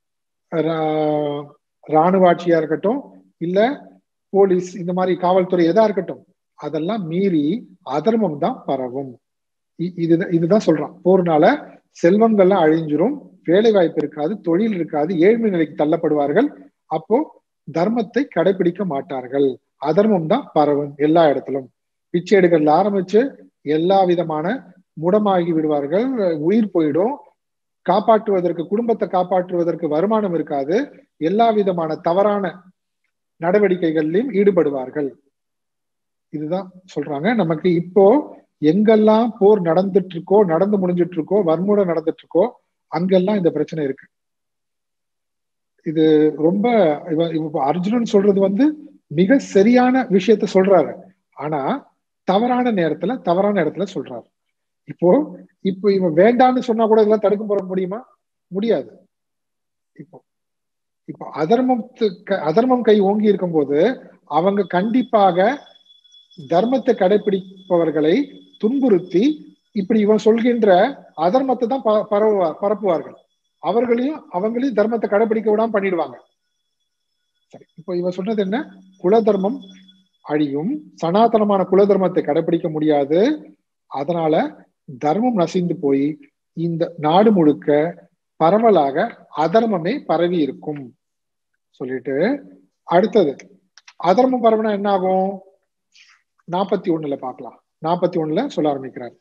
இராணுவ ஆட்சியா இருக்கட்டும் இல்ல போலீஸ் இந்த மாதிரி காவல்துறை எதா இருக்கட்டும் அதெல்லாம் மீறி அதர்மம் தான் பரவும் இது இதுதான் சொல்றான் போர்னால செல்வங்கள்லாம் அழிஞ்சிரும் வேலை வாய்ப்பு இருக்காது தொழில் இருக்காது ஏழ்மை நிலைக்கு தள்ளப்படுவார்கள் அப்போ தர்மத்தை கடைபிடிக்க மாட்டார்கள் அதர்மம் தான் பரவும் எல்லா இடத்திலும் பிச்சை எடுக்கிறதுல ஆரம்பிச்சு எல்லா விதமான முடமாகி விடுவார்கள் உயிர் போயிடும் காப்பாற்றுவதற்கு குடும்பத்தை காப்பாற்றுவதற்கு வருமானம் இருக்காது எல்லா விதமான தவறான நடவடிக்கைகளிலும் ஈடுபடுவார்கள் இதுதான் சொல்றாங்க நமக்கு இப்போ எங்கெல்லாம் போர் நடந்துட்டு இருக்கோ நடந்து முடிஞ்சிட்டு இருக்கோ வன்முறை நடந்துட்டு இருக்கோ அங்கெல்லாம் இந்த பிரச்சனை இருக்கு இது ரொம்ப இவ அர்ஜுனன் சொல்றது வந்து மிக சரியான விஷயத்த சொல்றாரு ஆனா தவறான நேரத்துல தவறான இடத்துல சொல்றாரு இப்போ இப்போ இவன் வேண்டான்னு சொன்னா கூட இதெல்லாம் தடுக்க போற முடியுமா முடியாது இப்போ இப்போ அதர்மத்துக்கு அதர்மம் கை ஓங்கி இருக்கும் போது அவங்க கண்டிப்பாக தர்மத்தை கடைபிடிப்பவர்களை துன்புறுத்தி இப்படி இவன் சொல்கின்ற அதர்மத்தை தான் பரவுவார் பரப்புவார்கள் அவர்களையும் அவங்களையும் தர்மத்தை கடைபிடிக்க விடாம பண்ணிடுவாங்க சரி இப்போ இவன் சொன்னது என்ன குல தர்மம் அழியும் சனாதனமான குல தர்மத்தை கடைபிடிக்க முடியாது அதனால தர்மம் நசிந்து போய் இந்த நாடு முழுக்க பரவலாக அதர்மமே பரவி இருக்கும் சொல்லிட்டு அடுத்தது அதர்மம் பரவனா என்ன ஆகும் நாற்பத்தி ஒண்ணுல பார்க்கலாம் நாற்பத்தி ஒண்ணுல சொல்ல ஆரம்பிக்கிறார்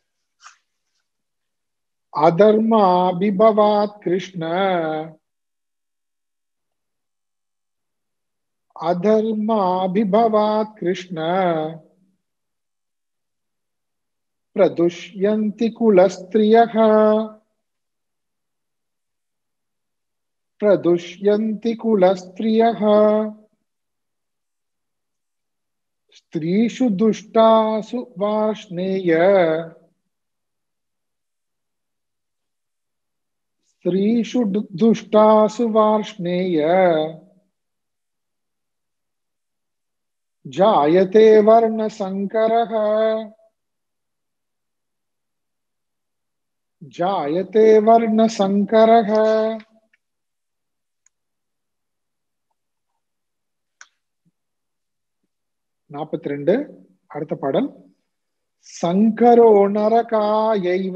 அதர்மாபிபவாத் கிருஷ்ண அதர்மாபிபவாத் கிருஷ்ண प्रदुष्यन्ति कुलस्त्रियः प्रदुष्यन्ति कुलस्त्रियः स्त्रीषु दुष्टासु वार्ष्णेय स्त्रीषु दुष्टासु वार्ष्णेय जायते वर्णसङ्करः जायते वर्णसङ्करः நாற்பத்தி ரெண்டு அடுத்த பாடல் சங்கரோ நரகாயைவ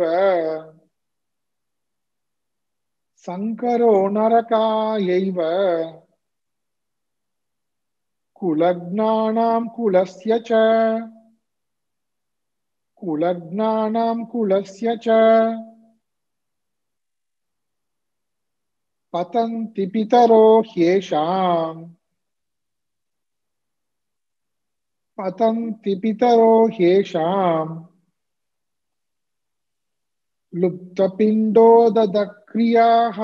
சங்கரோ நரகாயைவ குலக்னானாம் குலஸ்ய ச குலக்னானாம் குலஸ்ய ச பதந்தி பிதரோ ஹ்யேஷாம் पतन्ति पितरो ह्येषाम् लुप्तपिण्डोदक्रियाः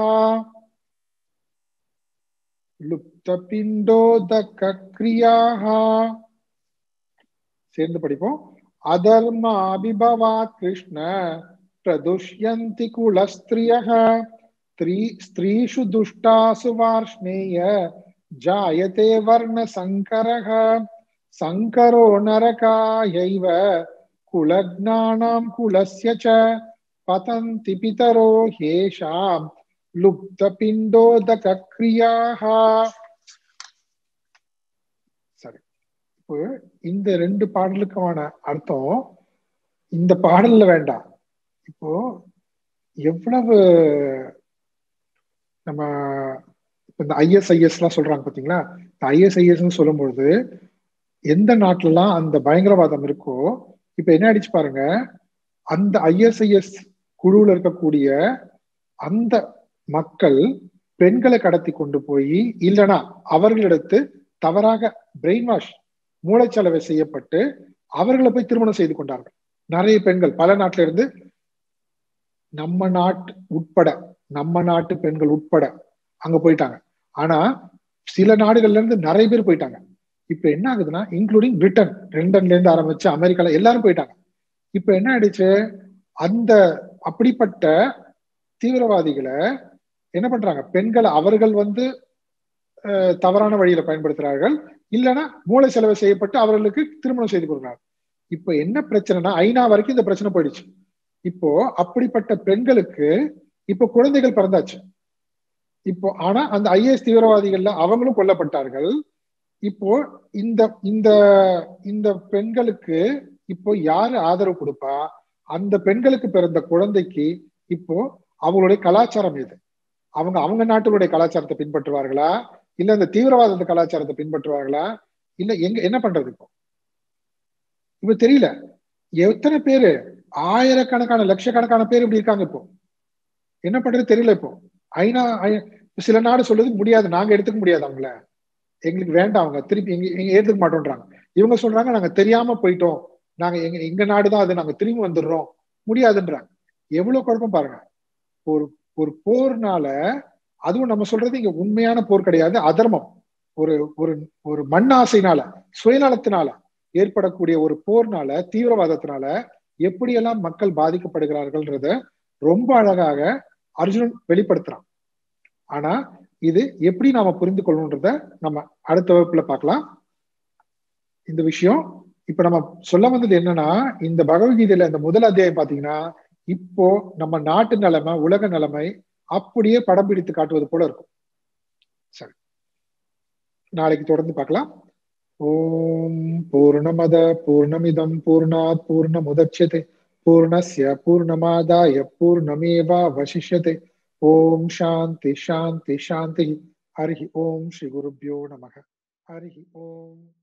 लुप्तपिण्डोदकक्रियाः சேர்ந்து படிப்போம் அதர்மாபிபவாத் கிருஷ்ண பிரதுஷ்யந்தி குலஸ்திரியः ஸ்திரீ ஸ்திரீஷு துஷ்டாசு வார்ஷ்ணேய ஜாயते वर्णसङ्करः சங்கரோ நரகாயைவ குலக்னானாம் குலஸ்ய ச பதந்தி பிதரோ ஹேஷாம் லுப்த பிண்டோதக கிரியாக சரி இப்போ இந்த ரெண்டு பாடலுக்கான அர்த்தம் இந்த பாடல்ல வேண்டாம் இப்போ எவ்வளவு நம்ம இந்த ஐஎஸ்ஐஎஸ் எல்லாம் சொல்றாங்க பாத்தீங்களா இந்த ஐஎஸ்ஐஎஸ் சொல்லும் பொழுது எந்த நாட்டுலலாம் அந்த பயங்கரவாதம் இருக்கோ இப்ப என்ன ஆயிடுச்சு பாருங்க அந்த ஐஎஸ்ஐஎஸ் குழுவில் இருக்கக்கூடிய அந்த மக்கள் பெண்களை கடத்தி கொண்டு போய் இல்லைனா அவர்களிடத்து தவறாக பிரெயின் வாஷ் மூளைச்சலவை செய்யப்பட்டு அவர்களை போய் திருமணம் செய்து கொண்டார்கள் நிறைய பெண்கள் பல நாட்டில இருந்து நம்ம நாட்டு உட்பட நம்ம நாட்டு பெண்கள் உட்பட அங்க போயிட்டாங்க ஆனா சில நாடுகள்ல இருந்து நிறைய பேர் போயிட்டாங்க இப்ப என்ன ஆகுதுன்னா இன்க்ளூடிங் பிரிட்டன் லண்டன்ல இருந்து ஆரம்பிச்சு அமெரிக்கால எல்லாரும் போயிட்டாங்க இப்ப என்ன ஆயிடுச்சு அந்த அப்படிப்பட்ட தீவிரவாதிகளை என்ன பண்றாங்க பெண்களை அவர்கள் வந்து தவறான வழியில பயன்படுத்துறார்கள் இல்லைன்னா மூளை செலவு செய்யப்பட்டு அவர்களுக்கு திருமணம் செய்து கொடுக்குறாங்க இப்ப என்ன பிரச்சனைனா ஐநா வரைக்கும் இந்த பிரச்சனை போயிடுச்சு இப்போ அப்படிப்பட்ட பெண்களுக்கு இப்போ குழந்தைகள் பிறந்தாச்சு இப்போ ஆனா அந்த ஐஏஎஸ் தீவிரவாதிகள்ல அவங்களும் கொல்லப்பட்டார்கள் இப்போ இந்த இந்த இந்த பெண்களுக்கு இப்போ யாரு ஆதரவு கொடுப்பா அந்த பெண்களுக்கு பிறந்த குழந்தைக்கு இப்போ அவங்களுடைய கலாச்சாரம் எது அவங்க அவங்க நாட்டுடைய கலாச்சாரத்தை பின்பற்றுவார்களா இல்ல இந்த தீவிரவாத கலாச்சாரத்தை பின்பற்றுவார்களா இல்ல எங்க என்ன பண்றது இப்போ இப்ப தெரியல எத்தனை பேரு ஆயிரக்கணக்கான லட்சக்கணக்கான பேர் இப்படி இருக்காங்க இப்போ என்ன பண்றது தெரியல இப்போ ஐநா சில நாடு சொல்றது முடியாது நாங்க எடுத்துக்க முடியாது அவங்கள எங்களுக்கு வேண்டாம் அவங்க திருப்பி எங்க எங்க ஏத்துக்க மாட்டோம்ன்றாங்க இவங்க சொல்றாங்க நாங்க தெரியாம போயிட்டோம் நாங்க எங்க எங்க நாடுதான் அது நாங்க திரும்பி வந்துடுறோம் முடியாதுன்றாங்க எவ்வளவு குழப்பம் பாருங்க ஒரு ஒரு போர்னால அதுவும் நம்ம சொல்றது இங்க உண்மையான போர் கிடையாது அதர்மம் ஒரு ஒரு ஒரு மண் ஆசைனால சுயநலத்தினால ஏற்படக்கூடிய ஒரு போர்னால தீவிரவாதத்தினால எப்படியெல்லாம் மக்கள் பாதிக்கப்படுகிறார்கள்ன்றத ரொம்ப அழகாக அர்ஜுனன் வெளிப்படுத்துறான் ஆனா இது எப்படி நாம புரிந்து கொள்ளணுன்றத நம்ம அடுத்த வகுப்புல பார்க்கலாம் இந்த விஷயம் இப்ப நம்ம சொல்ல வந்தது என்னன்னா இந்த பகவத்கீதையில இந்த முதல் அத்தியாயம் பாத்தீங்கன்னா இப்போ நம்ம நாட்டு நிலைமை உலக நிலைமை அப்படியே படம் பிடித்து காட்டுவது போல இருக்கும் சரி நாளைக்கு தொடர்ந்து பார்க்கலாம் ஓம் பூர்ணமத பூர்ணமிதம் பூர்ணாத் பூர்ணமுதட்சதே பூர்ணஸ்ய பூர்ணமாதாய பூர்ணமேவாவசிஷ்யதே ஓம் சாந்தி சாந்தி சாந்தி ஹரி ஓம் ஸ்ரீ குருப்பியோ நமக ஹரி ஓம்